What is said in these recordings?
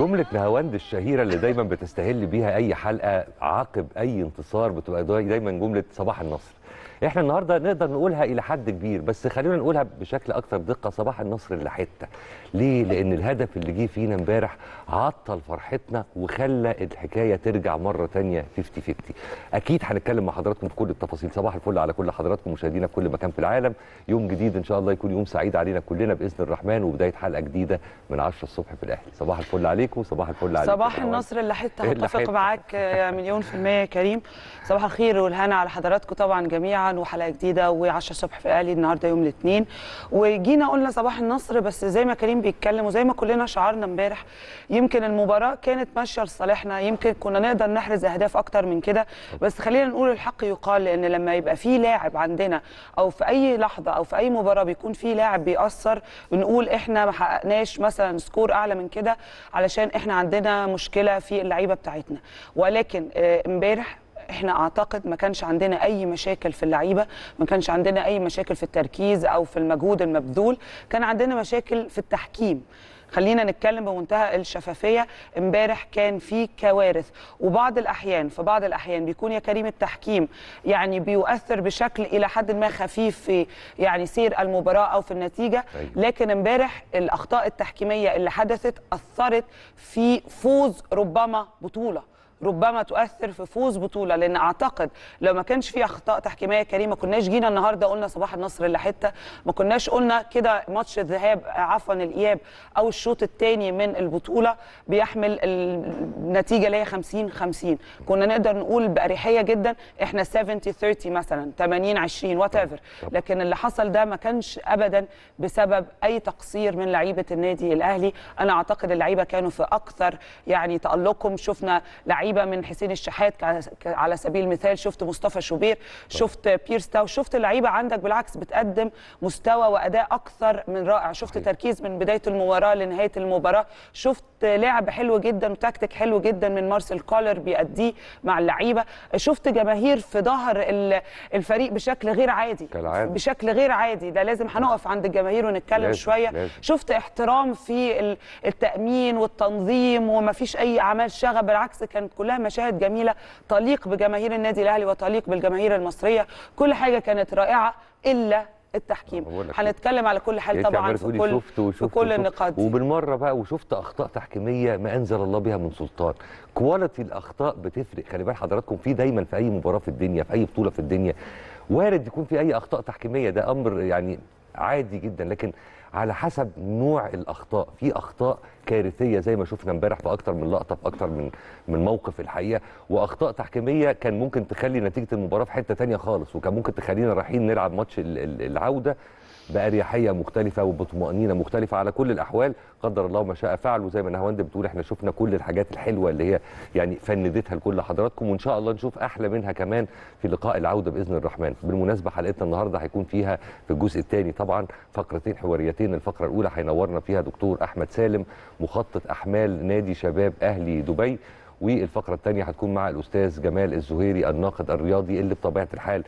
جملة نهاوند الشهيرة اللي دايما بتستهل بيها أي حلقة عقب أي انتصار بتبقى دايما جملة صباح النصر احنا النهارده نقدر نقولها الى حد كبير بس خلينا نقولها بشكل اكثر دقه صباح النصر اللي حته ليه لان الهدف اللي جه فينا امبارح عطل فرحتنا وخلى الحكايه ترجع مره تانية 50 50 اكيد هنتكلم مع حضراتكم في كل التفاصيل صباح الفل على كل حضراتكم مشاهدينا في كل مكان في العالم يوم جديد ان شاء الله يكون يوم سعيد علينا كلنا باذن الرحمن وبدايه حلقه جديده من 10 الصبح في الاهلي صباح الفل عليكم صباح الفل عليكم صباح النصر اللي حته اللي هتفق حتة. معاك يا مليون في المية يا كريم صباح الخير والهنا على حضراتكم طبعا جميعا وحلقة جديدة و10 الصبح في الأهلي النهارده يوم الاثنين وجينا قلنا صباح النصر بس زي ما كريم بيتكلم وزي ما كلنا شعرنا امبارح يمكن المباراة كانت ماشية لصالحنا يمكن كنا نقدر نحرز أهداف أكتر من كده بس خلينا نقول الحق يقال لأن لما يبقى في لاعب عندنا أو في أي لحظة أو في أي مباراة بيكون في لاعب بيأثر بنقول إحنا ما حققناش مثلا سكور أعلى من كده علشان إحنا عندنا مشكلة في اللعيبة بتاعتنا ولكن آه، امبارح احنا اعتقد ما كانش عندنا اي مشاكل في اللعيبه ما كانش عندنا اي مشاكل في التركيز او في المجهود المبذول كان عندنا مشاكل في التحكيم خلينا نتكلم بمنتهى الشفافيه امبارح كان في كوارث وبعض الاحيان في بعض الاحيان بيكون يا كريم التحكيم يعني بيؤثر بشكل الى حد ما خفيف في يعني سير المباراه او في النتيجه أيوة. لكن امبارح الاخطاء التحكيميه اللي حدثت اثرت في فوز ربما بطوله ربما تؤثر في فوز بطوله لان اعتقد لو ما كانش في اخطاء تحكيميه كريمه ما كناش جينا النهارده قلنا صباح النصر اللي حته ما كناش قلنا كده ماتش الذهاب عفوا الاياب او الشوط الثاني من البطوله بيحمل النتيجه اللي هي 50 50 كنا نقدر نقول باريحيه جدا احنا 70 30 مثلا 80 20 وات ايفر لكن اللي حصل ده ما كانش ابدا بسبب اي تقصير من لعيبه النادي الاهلي انا اعتقد اللعيبه كانوا في اكثر يعني تالقهم شفنا لعيبه من حسين الشحات ك- ك- على سبيل المثال شفت مصطفى شوبير شفت بيرس تاو شفت لعيبه عندك بالعكس بتقدم مستوى واداء اكثر من رائع شفت صحيح. تركيز من بدايه المباراه لنهايه المباراه شفت لعب حلو جدا وتكتيك حلو جدا من مارسيل كولر بيأديه مع اللعيبه شفت جماهير في ظهر ال- الفريق بشكل غير عادي كالعادة. بشكل غير عادي ده لازم هنقف عند الجماهير ونتكلم لازم، شويه لازم. شفت احترام في ال- التأمين والتنظيم وما فيش أي أعمال شغب بالعكس كانت كلها مشاهد جميلة تليق بجماهير النادي الأهلي وتليق بالجماهير المصرية كل حاجة كانت رائعة إلا التحكيم بقول لك هنتكلم على كل حال انت طبعا عماله في تقولي كل شفت وشفت في كل وشفت النقاط دي وبالمره بقى وشفت اخطاء تحكيميه ما انزل الله بها من سلطان كواليتي الاخطاء بتفرق خلي بال حضراتكم في دايما في اي مباراه في الدنيا في اي بطوله في الدنيا وارد يكون في اي اخطاء تحكيميه ده امر يعني عادي جدا لكن على حسب نوع الاخطاء في اخطاء كارثيه زي ما شفنا امبارح في اكتر من لقطه في اكتر من من موقف الحقيقه واخطاء تحكيميه كان ممكن تخلي نتيجه المباراه في حته تانية خالص وكان ممكن تخلينا رايحين نلعب ماتش ال- ال- العوده بأريحية مختلفة وبطمأنينة مختلفة على كل الأحوال قدر الله ما شاء فعل وزي ما نهاوند بتقول احنا شفنا كل الحاجات الحلوة اللي هي يعني فندتها لكل حضراتكم وإن شاء الله نشوف أحلى منها كمان في لقاء العودة بإذن الرحمن بالمناسبة حلقتنا النهاردة هيكون فيها في الجزء الثاني طبعا فقرتين حواريتين الفقرة الأولى هينورنا فيها دكتور أحمد سالم مخطط أحمال نادي شباب أهلي دبي والفقره الثانيه هتكون مع الاستاذ جمال الزهيري الناقد الرياضي اللي بطبيعه الحال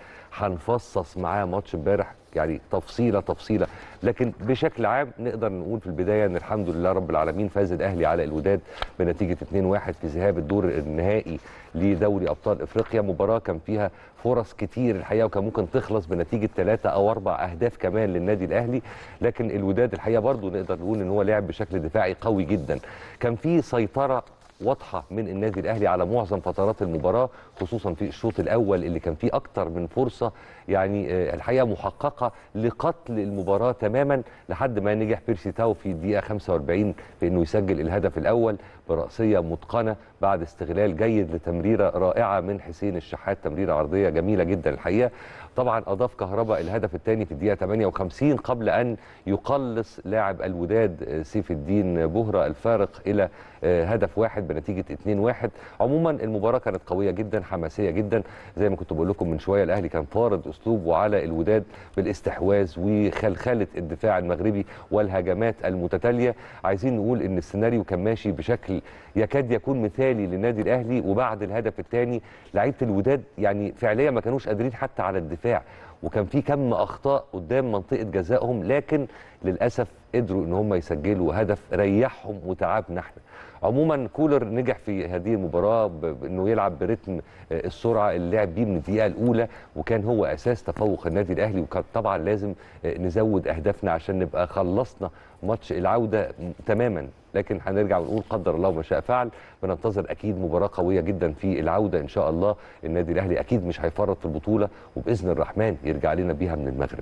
هنفصص معاه ماتش امبارح يعني تفصيله تفصيله لكن بشكل عام نقدر نقول في البدايه ان الحمد لله رب العالمين فاز الاهلي على الوداد بنتيجه 2-1 في ذهاب الدور النهائي لدوري ابطال افريقيا مباراه كان فيها فرص كتير الحقيقه وكان ممكن تخلص بنتيجه ثلاثه او اربع اهداف كمان للنادي الاهلي لكن الوداد الحقيقه برضو نقدر نقول ان هو لعب بشكل دفاعي قوي جدا كان في سيطره واضحه من النادي الاهلي على معظم فترات المباراه خصوصا في الشوط الاول اللي كان فيه اكتر من فرصه يعني آه، الحقيقه محققه لقتل المباراه تماما لحد ما نجح بيرسي تاو في الدقيقه 45 في انه يسجل الهدف الاول براسيه متقنه بعد استغلال جيد لتمريره رائعه من حسين الشحات تمريره عرضيه جميله جدا الحقيقه طبعا اضاف كهرباء الهدف الثاني في الدقيقه 58 قبل ان يقلص لاعب الوداد آه، سيف الدين بهره الفارق الى آه، هدف واحد بنتيجه 2-1 عموما المباراه كانت قويه جدا حماسيه جدا زي ما كنت بقول لكم من شويه الاهلي كان فارض اسلوبه على الوداد بالاستحواذ وخلخله الدفاع المغربي والهجمات المتتاليه عايزين نقول ان السيناريو كان ماشي بشكل يكاد يكون مثالي للنادي الاهلي وبعد الهدف الثاني لعيبه الوداد يعني فعليا ما كانوش قادرين حتى على الدفاع وكان في كم اخطاء قدام منطقه جزائهم لكن للاسف قدروا ان هم يسجلوا هدف ريحهم وتعبنا احنا عموما كولر نجح في هذه المباراه ب- بانه يلعب برتم آه، السرعه اللي لعب بيه من الدقيقه الاولى وكان هو اساس تفوق النادي الاهلي وكان طبعا لازم آه، نزود اهدافنا عشان نبقى خلصنا ماتش العوده م- تماما لكن هنرجع ونقول قدر الله ما شاء فعل بننتظر اكيد مباراه قويه جدا في العوده ان شاء الله النادي الاهلي اكيد مش هيفرط في البطوله وباذن الرحمن يرجع لنا بيها من المغرب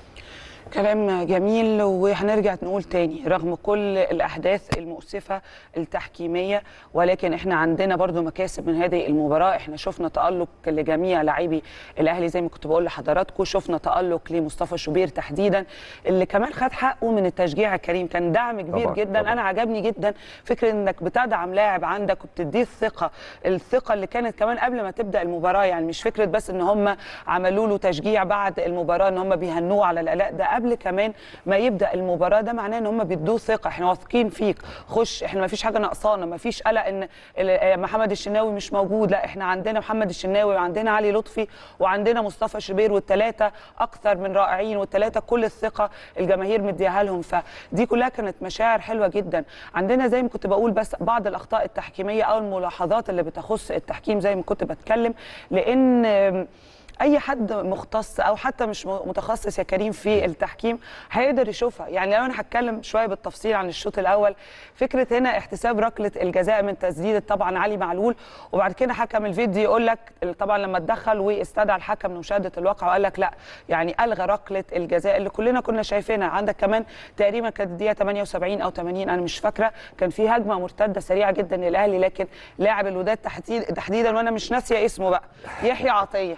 كلام جميل وهنرجع نقول تاني رغم كل الاحداث المؤسفه التحكيميه ولكن احنا عندنا برضو مكاسب من هذه المباراه احنا شفنا تالق لجميع لاعبي الاهلي زي ما كنت بقول لحضراتكم شفنا تالق لمصطفى شوبير تحديدا اللي كمان خد حقه من التشجيع الكريم كان دعم كبير طبعاً، جدا طبعاً. انا عجبني جدا فكره انك بتدعم لاعب عندك وبتديه الثقه الثقه اللي كانت كمان قبل ما تبدا المباراه يعني مش فكره بس ان هم عملوا له تشجيع بعد المباراه ان هم بيهنوه على الاداء ده قبل كمان ما يبدا المباراه ده معناه ان هم بيدوه ثقه احنا واثقين فيك خش احنا ما فيش حاجه ناقصانا ما فيش قلق ان ال- محمد الشناوي مش موجود لا احنا عندنا محمد الشناوي وعندنا علي لطفي وعندنا مصطفى شوبير والثلاثه اكثر من رائعين والثلاثه كل الثقه الجماهير مديها لهم فدي كلها كانت مشاعر حلوه جدا عندنا زي ما كنت بقول بس بعض الاخطاء التحكيميه او الملاحظات اللي بتخص التحكيم زي ما كنت بتكلم لان اي حد مختص او حتى مش متخصص يا كريم في التحكيم هيقدر يشوفها يعني لو انا هتكلم شويه بالتفصيل عن الشوط الاول فكره هنا احتساب ركله الجزاء من تسديده طبعا علي معلول وبعد كده حكم الفيديو يقول لك طبعا لما اتدخل واستدعى الحكم لمشاهده الواقع وقال لك لا يعني الغى ركله الجزاء اللي كلنا كنا شايفينها عندك كمان تقريبا كانت الدقيقه 78 او 80 انا مش فاكره كان في هجمه مرتده سريعه جدا للاهلي لكن لاعب الوداد تحديد تحديدا وانا مش ناسيه اسمه بقى يحيى عطيه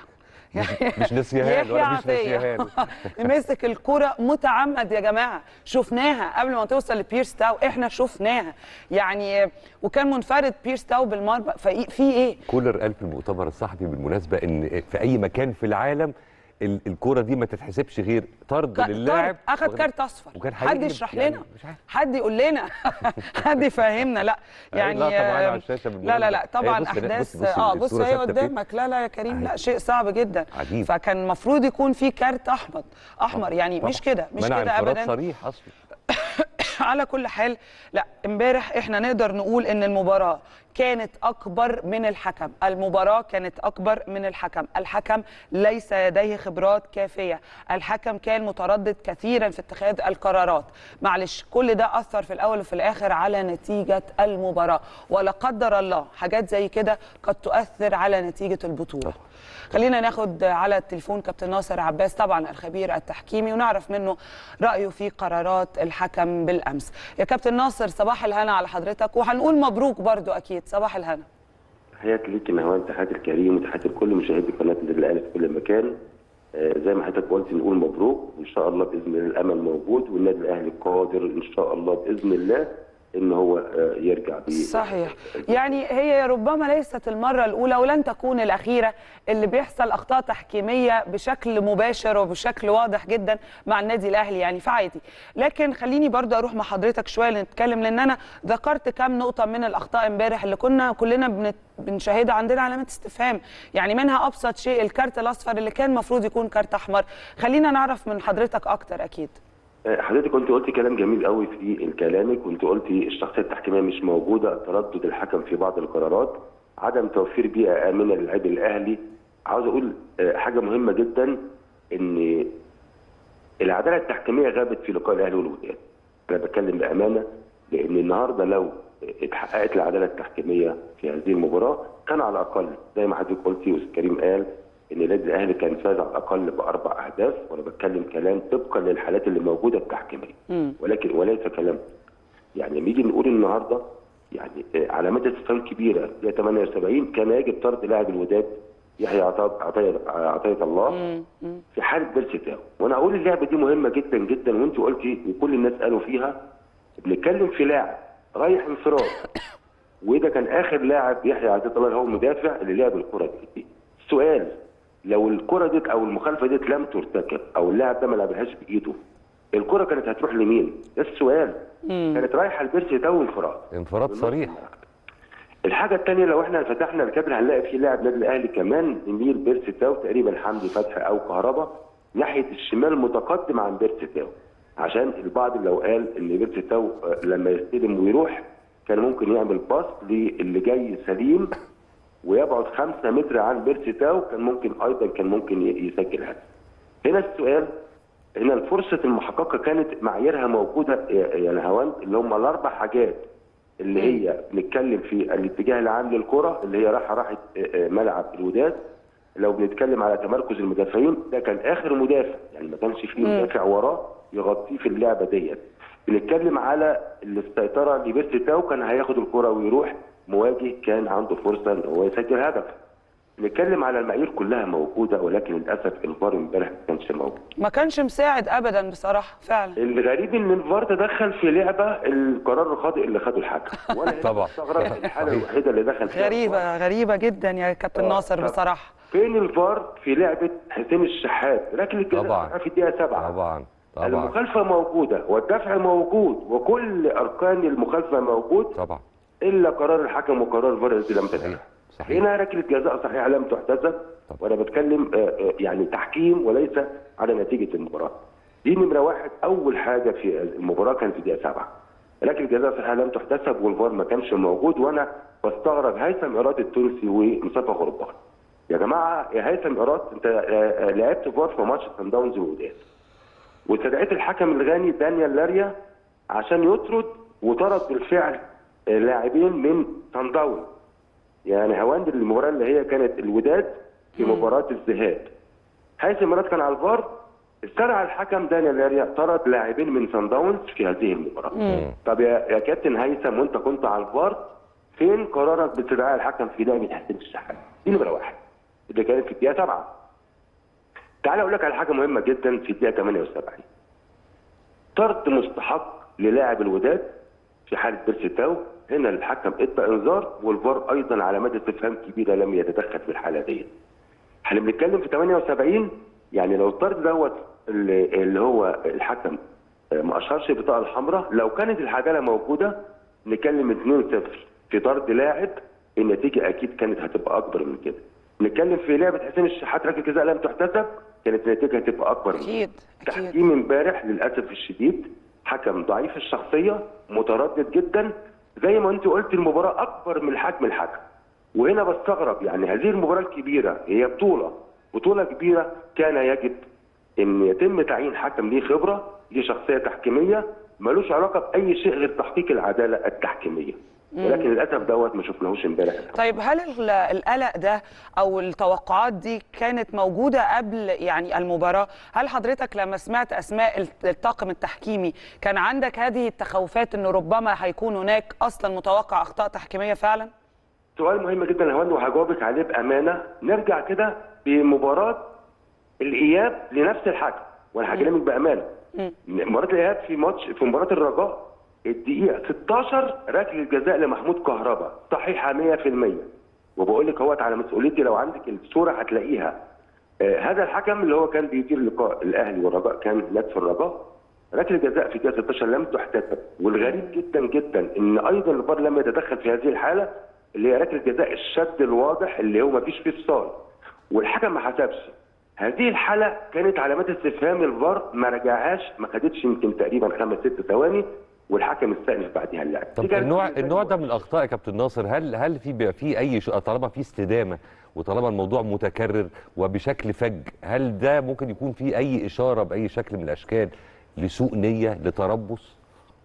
مش نسيهان ولا مش نسيهان مسك الكرة متعمد يا جماعة شفناها قبل ما توصل لبيرس تاو احنا شفناها يعني وكان منفرد بيرس تاو بالمرمى ففي ايه كولر قال في المؤتمر الصحفي بالمناسبه ان في اي مكان في العالم ال- الكرة دي ما تتحسبش غير طرد ك- للاعب طرد، اخد واخد- كارت اصفر وكان حد هيقلب يشرح يعني لنا مش عارف. حد يقول لنا حد يفهمنا لا يعني لا طبعا على آه، الشاشة لا لا لا بالمناسبة. طبعا هي بص- احداث بص- بص اه بص الصورة هي ثابتة فين؟ قدامك لا لا يا كريم لا أهي. شيء صعب جدا عجيب. فكان المفروض يكون في كارت احمر احمر يعني مش طبعاً. كده مش منع كده انفراد ابدا صريح اصلا على كل حال لا امبارح احنا نقدر نقول ان المباراه كانت اكبر من الحكم المباراه كانت اكبر من الحكم الحكم ليس لديه خبرات كافيه الحكم كان متردد كثيرا في اتخاذ القرارات معلش كل ده اثر في الاول وفي الاخر على نتيجه المباراه ولا قدر الله حاجات زي كده قد تؤثر على نتيجه البطوله خلينا ناخد على التليفون كابتن ناصر عباس طبعا الخبير التحكيمي ونعرف منه رايه في قرارات الحكم بالامس يا كابتن ناصر صباح الهنا على حضرتك وهنقول مبروك برضو اكيد صباح الهنا تحياتي ليك مهوان تحياتي الكريم وتحياتي لكل مشاهدي قناه النادي الاهلي في كل مكان آه، زي ما حضرتك قلت نقول مبروك وان شاء الله باذن الله الامل موجود والنادي الاهلي قادر ان شاء الله باذن الله ان هو آه، يرجع بيه صحيح يعني هي ربما ليست المرة الأولى ولن تكون الأخيرة اللي بيحصل أخطاء تحكيمية بشكل مباشر وبشكل واضح جدا مع النادي الأهلي يعني فعادي لكن خليني برضو أروح مع حضرتك شوية نتكلم لأن أنا ذكرت كام نقطة من الأخطاء امبارح اللي كنا كلنا بنت بنشاهدها عندنا علامة استفهام يعني منها أبسط شيء الكارت الأصفر اللي كان المفروض يكون كارت أحمر خلينا نعرف من حضرتك أكتر أكيد آه، حضرتك كنت قلت كلام جميل قوي في كلامك كنت قلتي الشخصيه التحكيميه مش موجوده تردد الحكم في بعض القرارات عدم توفير بيئه امنه للاعبي الاهلي عاوز اقول آه، حاجه مهمه جدا ان العداله التحكيميه غابت في لقاء الاهلي والوداد انا بتكلم بامانه لان النهارده لو اتحققت العداله التحكيميه في هذه المباراه كان على الاقل زي ما حضرتك قلتي واستاذ كريم قال ان النادي الاهلي كان فاز على الاقل باربع اهداف وانا بتكلم كلام طبقا للحالات اللي موجوده التحكيميه ولكن وليس كلام يعني لما نيجي نقول النهارده يعني آه، علامات استفهام كبيره هي 78 كان يجب طرد لاعب الوداد يحيى عطا- عطيه عطيه الله في حاله بيرسي تاو وانا اقول اللعبه دي مهمه جدا جدا وانت قلتي وكل الناس قالوا فيها بنتكلم في لاعب رايح انفراد وده كان اخر لاعب يحيى عطيه الله اللي هو مدافع اللي لعب الكره دي السؤال لو الكره دي او المخالفه دي لم ترتكب او اللاعب ده ما لعبهاش بايده الكره كانت هتروح لمين؟ ده السؤال كانت رايحه لبيرسي تاو انفراد انفراد صريح الحاجه الثانيه لو احنا فتحنا الكابل هنلاقي في لاعب نادي الاهلي كمان نمير بيرسي تاو تقريبا حمدي فتحي او كهربا ناحيه الشمال متقدم عن بيرسي تاو عشان البعض لو قال ان بيرسي تاو آه، لما يستلم ويروح كان ممكن يعمل باص للي جاي سليم ويبعد 5 متر عن بيرسي تاو كان ممكن ايضا كان ممكن ي- يسجل هدف. هنا السؤال هنا الفرصه المحققه كانت معاييرها موجوده يا يا نهاوند اللي هم الاربع حاجات اللي هي بنتكلم في الاتجاه العام للكره اللي هي رايحه راحت آه، آه، ملعب الوداد لو بنتكلم على تمركز المدافعين ده كان اخر مدافع يعني ما كانش فيه مدافع وراه يغطيه في اللعبه ديت بنتكلم على السيطره لبيرسي تاو كان هياخد الكره ويروح مواجه كان عنده فرصه ان هو يسجل هدف نتكلم على المعايير كلها موجوده ولكن للاسف الفار امبارح ما كانش موجود ما كانش مساعد ابدا بصراحه فعلا الغريب ان الفار تدخل في لعبه القرار الخاطئ اللي خده الحكم وانا هنا طبعا. مستغرب الحاله صحيح. الوحيده اللي دخل فيها الفار. غريبه غريبه جدا يا كابتن آه، ناصر طب بصراحه فين الفار في لعبه حسين الشحات ركله الجزاء طبعا. في الدقيقه 7 طبعا طبعا المخالفه موجوده والدفع موجود وكل اركان المخالفه موجود طبعا الا قرار الحكم وقرار الفار الذي لم تتخذ صحيح. هنا ركله جزاء صحيحه لم تحتسب طبعا. وانا بتكلم آه، آه، يعني تحكيم وليس على نتيجه المباراه دي نمره واحد اول حاجه في المباراه كانت في الدقيقه 7 ركله جزاء صحيحه لم تحتسب والفار ما كانش موجود وانا بستغرب هيثم ايراد التونسي ومصطفى غربان يا جماعه يا هيثم ايراد انت آه، آه، لعبت فار في ماتش سان داونز ووداد واستدعيت الحكم الغاني دانيال لاريا عشان يطرد وطرد بالفعل آه، لاعبين من سان داونز يعني هواند المباراه اللي هي كانت الوداد في مباراه الذهاب هيثم مراد كان على الفار استدعى الحكم دانيال لاريا طرد لاعبين من سان داونز في هذه المباراه طب يا يا كابتن هيثم وانت كنت على الفار فين قرارك باستدعاء الحكم في لعبه حسين الشحات دي نمره واحد اللي كانت في الدقيقه 7 تعال اقول لك على حاجه مهمه جدا في الدقيقه 78 طرد مستحق للاعب الوداد في حاله بيرسي تاو هنا الحكم ادى انذار والفار ايضا علامات استفهام كبيره لم يتدخل في الحاله دي. احنا بنتكلم في 78 يعني لو الطرد دوت اللي, اللي هو الحكم آه، ما اشارش البطاقه الحمراء لو كانت العداله موجوده نتكلم 2-0 في طرد لاعب النتيجه اكيد كانت هتبقى اكبر من كده. نتكلم في لعبه حسين الشحات ركله جزاء لم تحتسب كانت النتيجه هتبقى اكبر من كده. اكيد اكيد تحكيم امبارح للاسف الشديد حكم ضعيف الشخصيه متردد جدا زي ما انت قلت المباراه اكبر من حجم الحكم وهنا بستغرب يعني هذه المباراه الكبيره هي بطوله بطوله كبيره كان يجب ان يتم تعيين حكم ليه خبره ليه شخصيه تحكيميه ملوش علاقه باي شيء غير تحقيق العداله التحكيميه ولكن للاسف دوت ما شفناهوش امبارح طيب هل ال- القلق ده او التوقعات دي كانت موجوده قبل يعني المباراه هل حضرتك لما سمعت اسماء الت- الطاقم التحكيمي كان عندك هذه التخوفات انه ربما هيكون هناك اصلا متوقع اخطاء تحكيميه فعلا سؤال مهم جدا يا هوند وهجاوبك عليه بامانه نرجع كده بمباراه الاياب لنفس الحكم وانا هكلمك بامانه مباراه الاياب في ماتش في مباراه الرجاء الدقيقه 16 ركله جزاء لمحمود كهربا صحيحه 100% وبقول لك اهوت على مسؤوليتي لو عندك الصوره هتلاقيها آه هذا الحكم اللي هو كان بيدير لقاء الاهلي والرجاء كان هناك في الرجاء ركله جزاء في الدقيقه 16 لم تحتسب والغريب جدا جدا ان ايضا الفار لم يتدخل في هذه الحاله اللي هي ركله جزاء الشد الواضح اللي هو ما فيش فيه فصال والحكم ما حسبش هذه الحاله كانت علامات استفهام الفار ما رجعهاش ما خدتش يمكن تقريبا خمس ست ثواني والحكم استأنف بعدها اللعب دي طب كانت النوع بالنسبة لي النوع ده من الاخطاء يا كابتن ناصر هل هل في بيبقى في اي ش... طالما في استدامه وطالما الموضوع متكرر وبشكل فج هل ده ممكن يكون في اي اشاره باي شكل من الاشكال لسوء نيه لتربص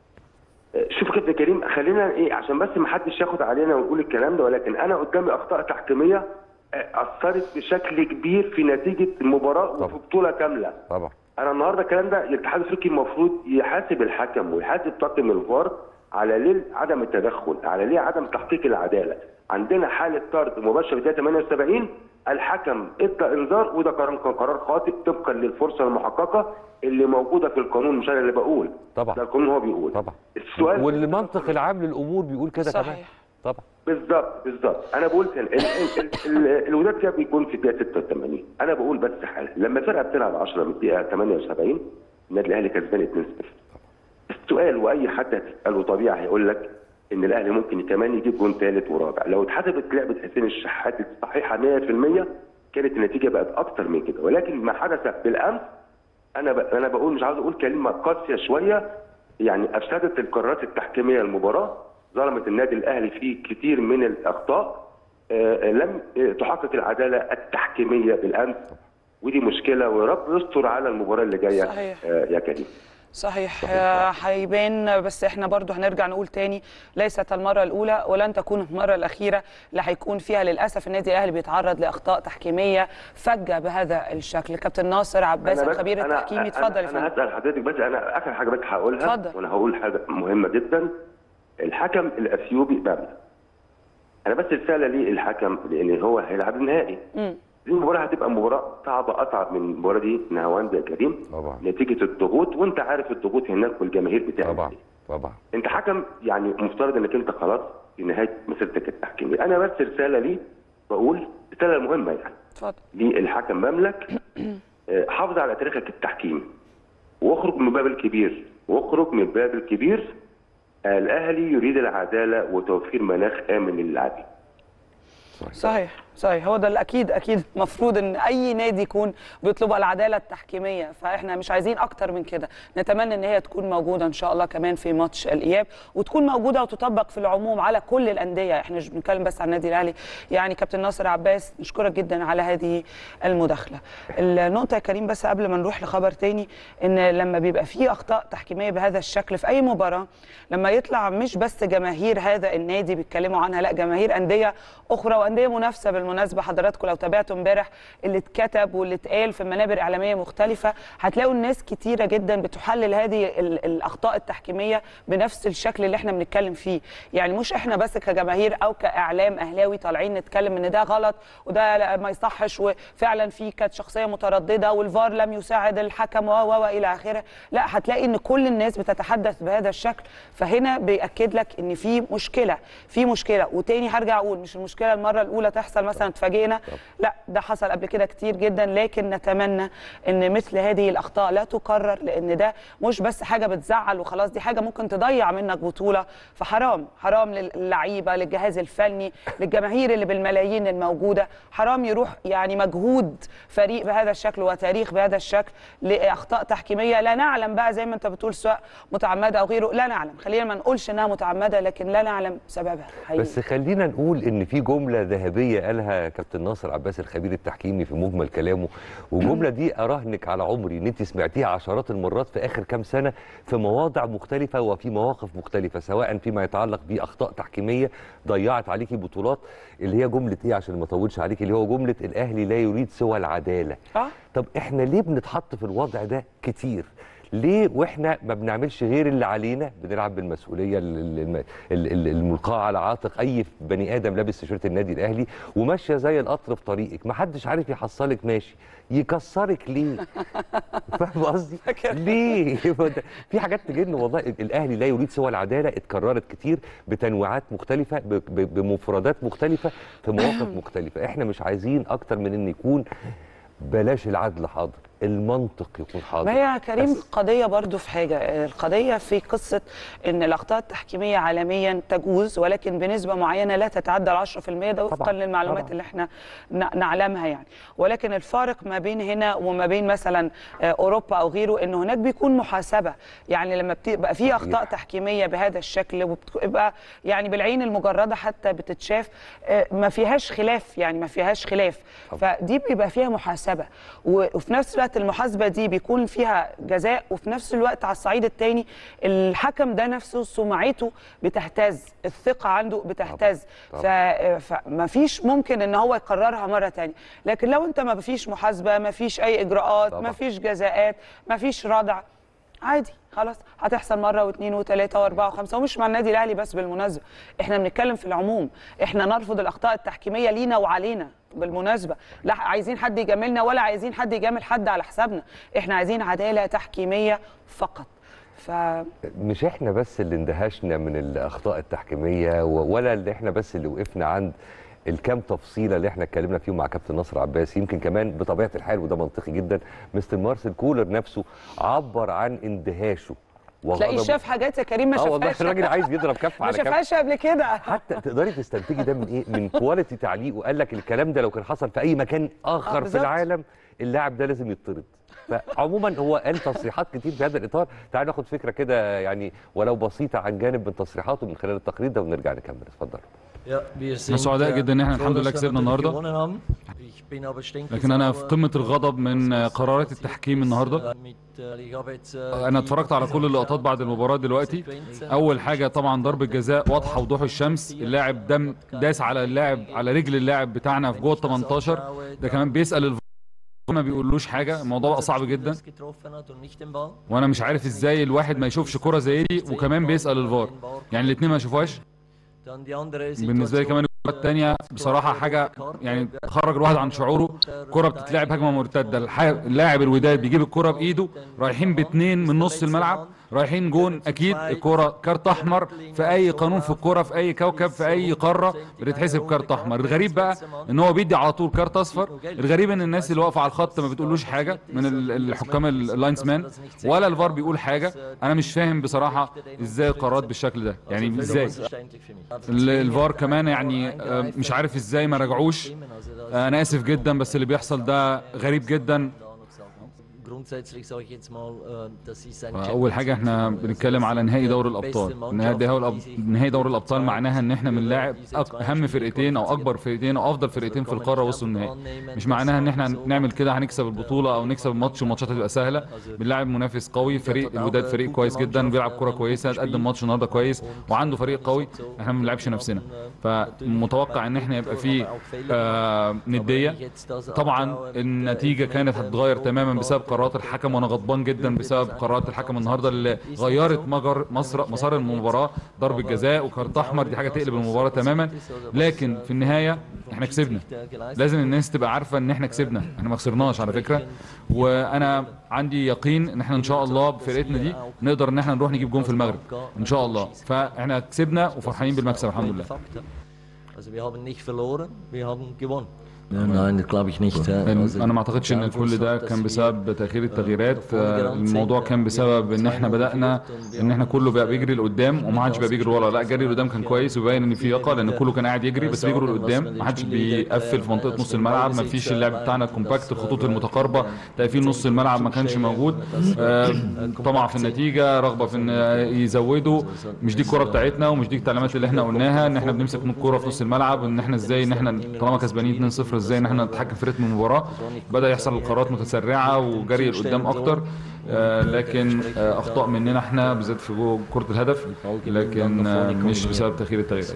شوف كابتن كريم خلينا ايه عشان بس ما حدش ياخد علينا ونقول الكلام ده ولكن انا قدامي اخطاء تحكيميه آه، اثرت بشكل كبير في نتيجه المباراه وفي طبعا. بطوله كامله طبعا انا النهارده الكلام ده الاتحاد الافريقي المفروض يحاسب الحكم ويحاسب طاقم الفار على ليه عدم التدخل على ليه عدم تحقيق العداله عندنا حاله طرد مباشر في الدقيقه 78 الحكم ادى انذار وده قرار كان قرار خاطئ طبقا للفرصه المحققه اللي موجوده في القانون مش انا اللي بقول طبعا. ده القانون هو بيقول طبعا السؤال والمنطق العام للامور بيقول كده كمان صحيح. طبعا بالظبط بالظبط انا بقول كان ال- ال- ال- ال- الوداد كان بيكون في الدقيقه 86 انا بقول بس حاجه لما فرقه بتلعب 10 من الدقيقه 78 النادي الاهلي كسبان 2-0 السؤال واي حد هتساله طبيعي هيقول لك ان الاهلي ممكن كمان يجيب جون ثالث ورابع لو اتحسبت لعبه حسين الشحات الصحيحه 100% كانت النتيجه بقت اكتر من كده ولكن ما حدث بالامس انا ب... انا بقول مش عاوز اقول كلمه قاسيه شويه يعني افسدت القرارات التحكيميه المباراه ظلمت النادي الاهلي في كتير من الاخطاء آه، لم آه، تحقق العداله التحكيميه بالامس ودي مشكله ويا رب يستر على المباراه اللي جايه صحيح. آه، يا كريم صحيح آه، هيبان بس احنا برضو هنرجع نقول تاني ليست المرة الأولى ولن تكون المرة الأخيرة اللي هيكون فيها للأسف النادي الأهلي بيتعرض لأخطاء تحكيمية فجة بهذا الشكل كابتن ناصر عباس أنا بس- الخبير أنا- التحكيمي اتفضل يا انا, فندم أنا هسال حضرتك بس انا اخر حاجه بس هقولها اتفضل. وانا هقول حاجه مهمه جدا الحكم الاثيوبي بابل انا بس رساله ليه الحكم لان هو هيلعب النهائي مم. دي المباراه هتبقى مباراه صعبه اصعب من المباراه دي نهاوند يا كريم طبعا. نتيجه الضغوط وانت عارف الضغوط هناك والجماهير بتاعك طبعا طبعا انت حكم يعني مفترض انك انت خلاص في نهايه مسيرتك التحكيميه انا بس رساله ليه بقول رساله مهمه يعني اتفضل للحكم مملك آه، حافظ على تاريخك التحكيمي واخرج من باب الكبير واخرج من باب الكبير آه، الاهلي يريد العداله وتوفير مناخ امن للاعبين صحيح صحيح هو ده الاكيد اكيد المفروض ان اي نادي يكون بيطلب العداله التحكيميه فاحنا مش عايزين اكتر من كده نتمنى ان هي تكون موجوده ان شاء الله كمان في ماتش الاياب وتكون موجوده وتطبق في العموم على كل الانديه احنا مش بنتكلم بس عن النادي الاهلي يعني كابتن ناصر عباس نشكرك جدا على هذه المداخله النقطه يا كريم بس قبل ما نروح لخبر تاني ان لما بيبقى في اخطاء تحكيميه بهذا الشكل في اي مباراه لما يطلع مش بس جماهير هذا النادي بيتكلموا عنها لا جماهير انديه اخرى وانديه منافسه بالمناسبه حضراتكم لو تابعتوا امبارح اللي اتكتب واللي اتقال في منابر اعلاميه مختلفه هتلاقوا الناس كتيره جدا بتحلل هذه ال- الاخطاء التحكيميه بنفس الشكل اللي احنا بنتكلم فيه يعني مش احنا بس كجماهير او كاعلام اهلاوي طالعين نتكلم ان ده غلط وده لا- ما يصحش وفعلا في كانت شخصيه متردده والفار لم يساعد الحكم و و والى اخره لا هتلاقي ان كل الناس بتتحدث بهذا الشكل فهنا بياكد لك ان في مشكله في مشكله وتاني هرجع اقول مش المشكله المره الاولى تحصل مثلا اتفاجئنا لا ده حصل قبل كده كتير جدا لكن نتمنى ان مثل هذه الاخطاء لا تكرر لان ده مش بس حاجه بتزعل وخلاص دي حاجه ممكن تضيع منك بطوله فحرام حرام للعيبه للجهاز الفني للجماهير اللي بالملايين الموجوده حرام يروح يعني مجهود فريق بهذا الشكل وتاريخ بهذا الشكل لاخطاء تحكيميه لا نعلم بقى زي ما انت بتقول سواء متعمده او غيره لا نعلم خلينا ما نقولش انها متعمده لكن لا نعلم سببها حقيقي. بس خلينا نقول ان في جمله ذهبيه قالها كابتن ناصر عباس الخبير التحكيمي في مجمل كلامه والجمله دي اراهنك على عمري ان انت سمعتيها عشرات المرات في اخر كام سنه في مواضع مختلفه وفي مواقف مختلفه سواء فيما يتعلق باخطاء تحكيميه ضيعت عليكي بطولات اللي هي جمله ايه عشان ما اطولش عليكي اللي هو جمله الاهلي لا يريد سوى العداله اه طب احنا ليه بنتحط في الوضع ده كتير ليه واحنا ما بنعملش غير اللي علينا بنلعب بالمسؤوليه ال- ال- الم- ال- ال- الملقاه على عاتق اي بني ادم لابس تيشيرت النادي الاهلي وماشيه زي القطر في طريقك ما حدش عارف يحصلك ماشي يكسرك ليه فاهم قصدي ليه في حاجات تجن والله الاهلي لا يريد سوى العداله اتكررت كتير بتنوعات مختلفه ب- ب- بمفردات مختلفه في مواقف مختلفه احنا مش عايزين اكتر من ان يكون بلاش العدل حاضر المنطق يكون حاضر ما هي يا كريم بس قضية برضو في حاجة القضية في قصة أن الأخطاء التحكيمية عالميا تجوز ولكن بنسبة معينة لا تتعدى ال 10% ده وفقا طبعاً، للمعلومات طبعاً. اللي احنا ن- نعلمها يعني ولكن الفارق ما بين هنا وما بين مثلا آه، أوروبا أو غيره أن هناك بيكون محاسبة يعني لما بتبقى في أخطاء صحيح. تحكيمية بهذا الشكل وبتبقى يعني بالعين المجردة حتى بتتشاف آه، ما فيهاش خلاف يعني ما فيهاش خلاف طبعاً. فدي بيبقى فيها محاسبه و- وفي نفس الوقت المحاسبه دي بيكون فيها جزاء وفي نفس الوقت على الصعيد الثاني الحكم ده نفسه سمعته بتهتز الثقه عنده بتهتز طبعاً. ف- فما فيش ممكن ان هو يكررها مره ثانيه لكن لو انت ما فيش محاسبه ما فيش اي اجراءات طبعاً. ما فيش جزاءات ما فيش ردع عادي خلاص هتحصل مره واثنين وثلاثه واربعه وخمسه ومش مع النادي الاهلي بس بالمناسبه احنا بنتكلم في العموم احنا نرفض الاخطاء التحكيميه لينا وعلينا بالمناسبه لا عايزين حد يجاملنا ولا عايزين حد يجامل حد على حسابنا احنا عايزين عداله تحكيميه فقط ف مش احنا بس اللي اندهشنا من الاخطاء التحكيميه و- ولا اللي احنا بس اللي وقفنا عند الكام تفصيله اللي احنا اتكلمنا فيهم مع كابتن نصر عباس يمكن كمان بطبيعه الحال وده منطقي جدا مستر مارسيل كولر نفسه عبر عن اندهاشه تلاقيه وغضبه. شاف حاجات يا كريم ما اه والله شافهاش الراجل عايز يضرب كف ما على كف شافهاش قبل كده حتى تقدري تستنتجي ده من ايه من كواليتي تعليق وقال لك الكلام ده لو كان حصل في اي مكان آه، اخر في بالظبط. العالم اللاعب ده لازم يطرد فعموما هو قال تصريحات كتير في هذا الاطار تعال ناخد فكره كده يعني ولو بسيطه عن جانب من تصريحاته من خلال التقرير ده ونرجع نكمل اتفضل احنا سعداء جدا ان احنا الحمد لله كسبنا النهارده لكن انا في قمه الغضب من قرارات التحكيم النهارده انا اتفرجت على كل اللقطات بعد المباراه دلوقتي اول حاجه طبعا ضربه جزاء واضحه وضوح الشمس اللاعب دم داس على اللاعب على رجل اللاعب بتاعنا في جوه ال 18 ده كمان بيسال الف... ما بيقولوش حاجه الموضوع بقى صعب جدا وانا مش عارف ازاي الواحد ما يشوفش كره زي دي وكمان بيسال الفار يعني الاثنين ما يشوفوهاش بالنسبه لي كمان الكره الثانيه بصراحه حاجه يعني تخرج الواحد عن شعوره كره بتتلعب هجمه مرتده الح- اللاعب الوداد بيجيب الكره بايده رايحين باثنين من نص الملعب رايحين جون اكيد الكره كارت احمر في اي قانون في الكره في اي كوكب في اي قاره بتتحسب كارت احمر الغريب بقى ان هو بيدي على طول كارت اصفر الغريب ان الناس اللي واقفه على الخط ما بتقولوش حاجه من ال- الحكام ال- اللاينسمان ولا الفار بيقول حاجه انا مش فاهم بصراحه ازاي القرارات بالشكل ده يعني ازاي ال- الفار كمان يعني آه، مش عارف ازاي ما رجعوش آه، انا اسف جدا بس اللي بيحصل ده غريب جدا اول حاجه احنا بنتكلم على نهائي دوري الابطال نهائي دوري الأب- نهائي دوري الابطال معناها ان احنا بنلاعب أك- اهم فرقتين او اكبر فرقتين او افضل فرقتين في القاره وصلوا النهائي مش معناها ان احنا نعمل كده هنكسب البطوله او نكسب الماتش والماتشات هتبقى سهله بنلاعب منافس قوي فريق الوداد فريق كويس جدا بيلعب كره كويسه قدم ماتش النهارده كويس وعنده فريق قوي احنا ما بنلعبش نفسنا فمتوقع ان احنا يبقى فيه آه نديه طبعا النتيجه كانت هتتغير تماما بسبب قرارات الحكم وانا غضبان جدا بسبب قرارات الحكم النهارده اللي غيرت مجر مصر مسار المباراه ضربه جزاء وكارت احمر دي حاجه تقلب المباراه تماما لكن في النهايه احنا كسبنا لازم الناس تبقى عارفه ان احنا كسبنا احنا ما خسرناش على فكره وانا عندي يقين ان احنا ان شاء الله بفرقتنا دي نقدر ان احنا نروح نجيب جون في المغرب ان شاء الله فاحنا كسبنا وفرحانين بالمكسب الحمد لله Also wir haben nicht verloren, wir haben gewonnen. Nein, das glaube ich nicht. انا ما اعتقدش ان كل ده كان بسبب تاخير التغييرات آه، الموضوع كان بسبب ان احنا بدانا ان احنا كله بقى بيجري لقدام وما حدش بقى بيجري ورا لا جري لقدام كان كويس وباين ان في يقظه لان كله كان قاعد يجري بس بيجروا لقدام ما حدش بيقفل في منطقه نص الملعب ما فيش اللعب بتاعنا الكومباكت الخطوط المتقاربه تقفيل نص الملعب ما كانش موجود آه، طمع في النتيجه رغبه في ان يزودوا مش دي الكره بتاعتنا ومش دي التعليمات اللي احنا قلناها ان احنا بنمسك من الكره في نص الملعب ان احنا ازاي ان احنا طالما كسبانين 2-0 ازاي ان احنا نتحكم في رتم المباراه بدا يحصل القرارات متسرعه وجري لقدام اكتر آه، لكن آه، اخطاء مننا احنا بالذات في جوه كره الهدف لكن آه، مش بسبب تاخير التغييرات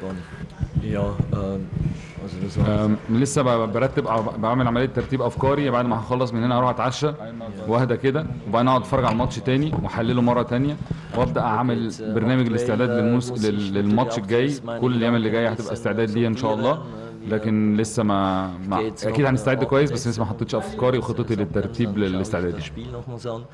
Ja, ähm, also das war آم، لسه ب- برتب أو بعمل عمليه ترتيب افكاري بعد ما هخلص من هنا هروح اتعشى واهدى كده وبعدين اقعد اتفرج على الماتش تاني واحلله مره تانية وابدا اعمل برنامج الاستعداد للموس... لل- للماتش الجاي كل الايام اللي جايه هتبقى استعداد ليا ان شاء الله لكن لسه ما, ما اكيد هنستعد كويس بس لسه ما حطيتش افكاري وخطتي للترتيب للاستعداد das Spiel nochmals an.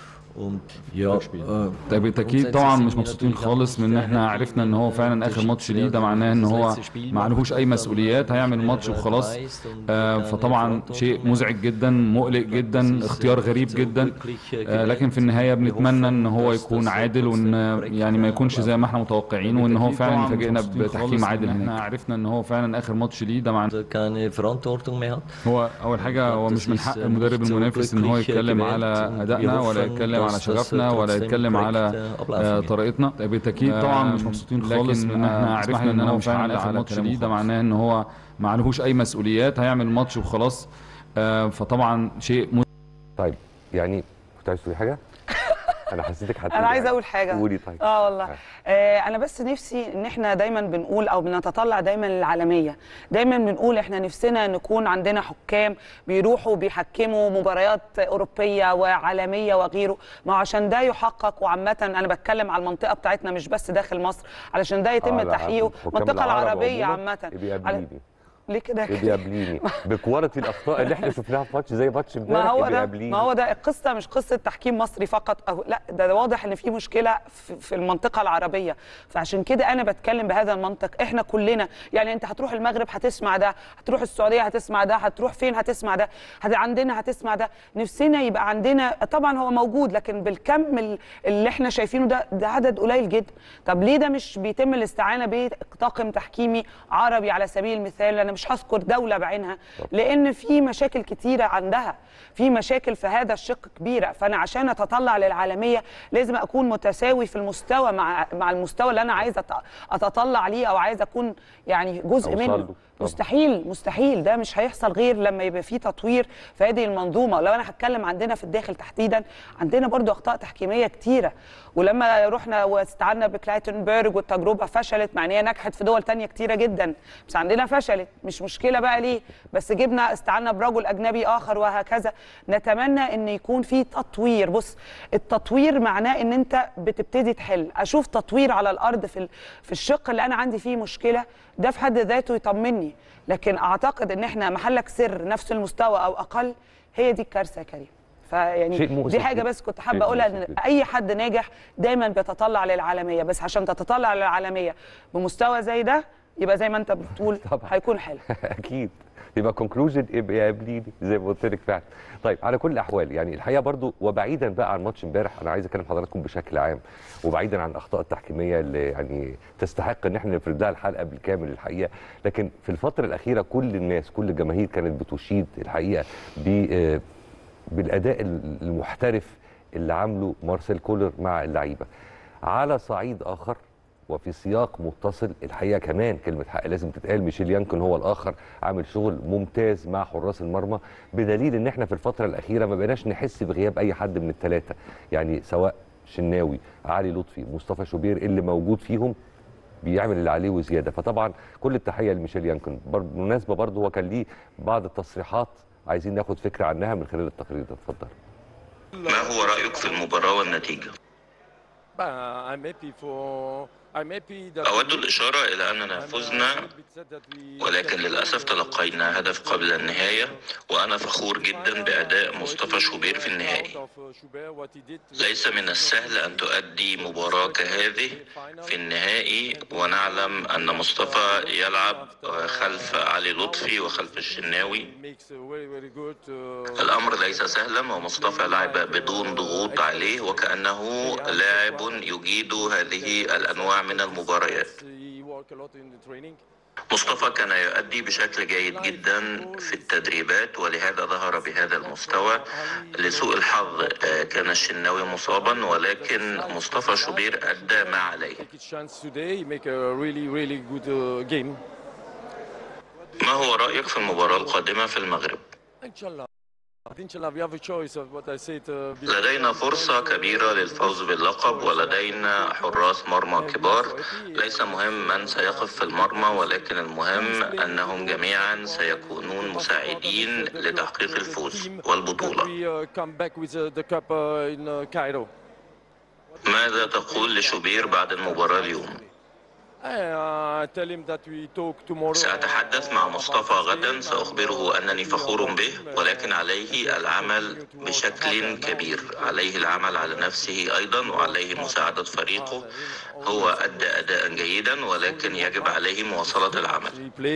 Und ja, äh, طيب بالتاكيد طبعا مش مبسوطين خالص من ان احنا عرفنا ان هو فعلا اخر ماتش ليه ده معناه ان هو ما عليهوش اي مسؤوليات هيعمل ماتش وخلاص آه فطبعا شيء مزعج جدا مقلق جدا اختيار غريب جدا آه لكن في النهايه بنتمنى ان هو يكون عادل وان يعني ما يكونش زي ما احنا متوقعين وان هو فعلا يفاجئنا بتحكيم عادل احنا عرفنا ان هو فعلا اخر ماتش ليه ده معناه keine Verantwortung mehr hat. هو اول حاجه هو مش من حق المدرب المنافس ان هو يتكلم على ادائنا ولا يتكلم على شغفنا ولا يتكلم على آه، طريقتنا بالتاكيد طبعا مش مبسوطين خالص من ان احنا عرفنا ان هو فعلا اخر ماتش ليه ده معناه ان هو ما عليهوش اي مسؤوليات هيعمل ماتش وخلاص آه، فطبعا شيء مز- طيب يعني كنت عايز تقولي حاجه انا حسيتك هتقولي انا عايزه حاجة. اقول حاجه قولي طيب اه والله آه انا بس نفسي ان احنا دايما بنقول او بنتطلع دايما للعالميه دايما بنقول احنا نفسنا نكون عندنا حكام بيروحوا بيحكموا مباريات اوروبيه وعالميه وغيره ما هو عشان ده يحقق وعامه انا بتكلم على المنطقه بتاعتنا مش بس داخل مصر علشان ده يتم آه، لا، تحقيقه حكام المنطقه العرب العربيه عموماً عامه بيقابليني ليه كده بيقابليني بكواليتي الاخطاء اللي احنا شفناها في ماتش زي ماتش امبارح ما هو ده بيقابليني. ما هو ده القصه مش قصه تحكيم مصري فقط او لا ده واضح ان في مشكله في, في المنطقه العربيه فعشان كده انا بتكلم بهذا المنطق احنا كلنا يعني انت هتروح المغرب هتسمع ده هتروح السعوديه هتسمع ده هتروح فين هتسمع ده هت عندنا هتسمع ده نفسنا يبقى عندنا طبعا هو موجود لكن بالكم ال- اللي احنا شايفينه ده ده عدد قليل جدا طب ليه ده مش بيتم الاستعانه بطاقم تحكيمي عربي على سبيل المثال انا مش مش هذكر دوله بعينها لان في مشاكل كتيره عندها في مشاكل في هذا الشق كبيره فانا عشان اتطلع للعالميه لازم اكون متساوي في المستوى مع مع المستوى اللي انا عايزه أت- اتطلع ليه او عايزه اكون يعني جزء أوصل منه له. طبعاً. مستحيل مستحيل ده مش هيحصل غير لما يبقى في تطوير في هذه المنظومه لو انا هتكلم عندنا في الداخل تحديدا عندنا برضو اخطاء تحكيميه كتيره ولما رحنا واستعنا بكلايتنبرج والتجربه فشلت مع ان هي نجحت في دول تانية كتيره جدا بس عندنا فشلت مش مشكله بقى ليه بس جبنا استعنا برجل اجنبي اخر وهكذا نتمنى ان يكون في تطوير بص التطوير معناه ان انت بتبتدي تحل اشوف تطوير على الارض في ال- في الشق اللي انا عندي فيه مشكله ده في حد ذاته يطمني لكن اعتقد ان احنا محلك سر نفس المستوى او اقل هي دي الكارثه يا كريم فيعني شيء مؤسف دي حاجه جداً. بس كنت شيء حابه اقولها مؤسف ان جداً. اي حد ناجح دايما بيتطلع للعالميه بس عشان تتطلع للعالميه بمستوى زي ده يبقى زي ما انت بتقول طبعاً. هيكون حلو اكيد يبقى كونكلوجن يبقى يا قبليني زي ما قلت لك فعلا طيب على كل الاحوال يعني الحقيقه برضو وبعيدا بقى عن ماتش امبارح انا عايز اكلم حضراتكم بشكل عام وبعيدا عن الاخطاء التحكيميه اللي يعني تستحق ان احنا نفرد لها الحلقه بالكامل الحقيقه لكن في الفتره الاخيره كل الناس كل الجماهير كانت بتشيد الحقيقه ب آه، بالاداء المحترف اللي عامله مارسيل كولر مع اللعيبه على صعيد اخر وفي سياق متصل الحقيقه كمان كلمه حق لازم تتقال ميشيل يانكن هو الاخر عامل شغل ممتاز مع حراس المرمى بدليل ان احنا في الفتره الاخيره ما بقيناش نحس بغياب اي حد من الثلاثه يعني سواء شناوي علي لطفي مصطفى شوبير اللي موجود فيهم بيعمل اللي عليه وزياده فطبعا كل التحيه لميشيل يانكن بر- بالمناسبه برضه هو كان ليه بعض التصريحات عايزين ناخد فكره عنها من خلال التقرير ده اتفضل ما هو رأيك في المباراة والنتيجة؟ أود الإشارة إلى أننا فزنا ولكن للأسف تلقينا هدف قبل النهاية وأنا فخور جدا بأداء مصطفى شوبير في النهائي ليس من السهل أن تؤدي مباراة كهذه في النهائي ونعلم أن مصطفى يلعب خلف علي لطفي وخلف الشناوي الأمر ليس سهلا ومصطفى لعب بدون ضغوط عليه وكأنه لاعب يجيد هذه الأنواع من المباريات مصطفى كان يؤدي بشكل جيد جدا في التدريبات ولهذا ظهر بهذا المستوى لسوء الحظ آه، كان الشناوي مصابا ولكن مصطفى شوبير أدى ما عليه ما هو رأيك في المباراة القادمة في المغرب؟ لدينا فرصة كبيرة للفوز باللقب ولدينا حراس مرمى كبار ليس مهم من سيقف في المرمى ولكن المهم أنهم جميعا سيكونون مساعدين لتحقيق الفوز والبطولة ماذا تقول لشوبير بعد المباراة اليوم؟ سأتحدث مع مصطفى غدا سأخبره أنني فخور به ولكن عليه العمل بشكل كبير عليه العمل على نفسه أيضا وعليه مساعدة فريقه هو أدى أداء جيدا ولكن يجب عليه مواصلة العمل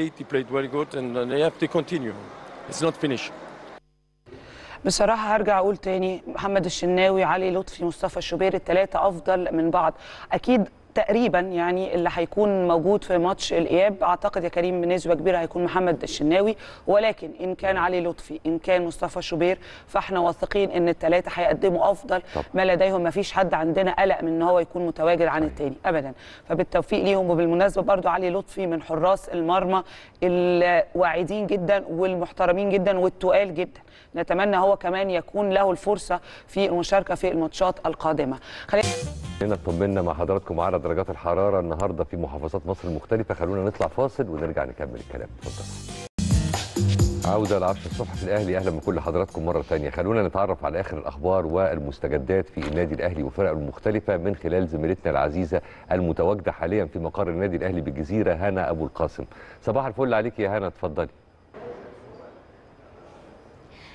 بصراحه هرجع اقول تاني محمد الشناوي علي لطفي مصطفى شوبير الثلاثه افضل من بعض اكيد تقريبا يعني اللي هيكون موجود في ماتش الاياب اعتقد يا كريم بنسبه كبيره هيكون محمد الشناوي ولكن ان كان علي لطفي ان كان مصطفى شوبير فاحنا واثقين ان الثلاثه هيقدموا افضل طب. ما لديهم ما فيش حد عندنا قلق من ان هو يكون متواجد عن التاني ابدا فبالتوفيق ليهم وبالمناسبه برضو علي لطفي من حراس المرمى الواعدين جدا والمحترمين جدا والتقال جدا نتمنى هو كمان يكون له الفرصه في المشاركه في الماتشات القادمه خلينا هنا اطمنا مع حضراتكم على درجات الحراره النهارده في محافظات مصر المختلفه خلونا نطلع فاصل ونرجع نكمل الكلام اتفضل عودة ل 10 الصبح في الأهلي أهلا بكل حضراتكم مرة ثانية خلونا نتعرف على آخر الأخبار والمستجدات في النادي الأهلي وفرقه المختلفة من خلال زميلتنا العزيزة المتواجدة حاليا في مقر النادي الأهلي بالجزيرة هنا أبو القاسم صباح الفل عليك يا هنا اتفضلي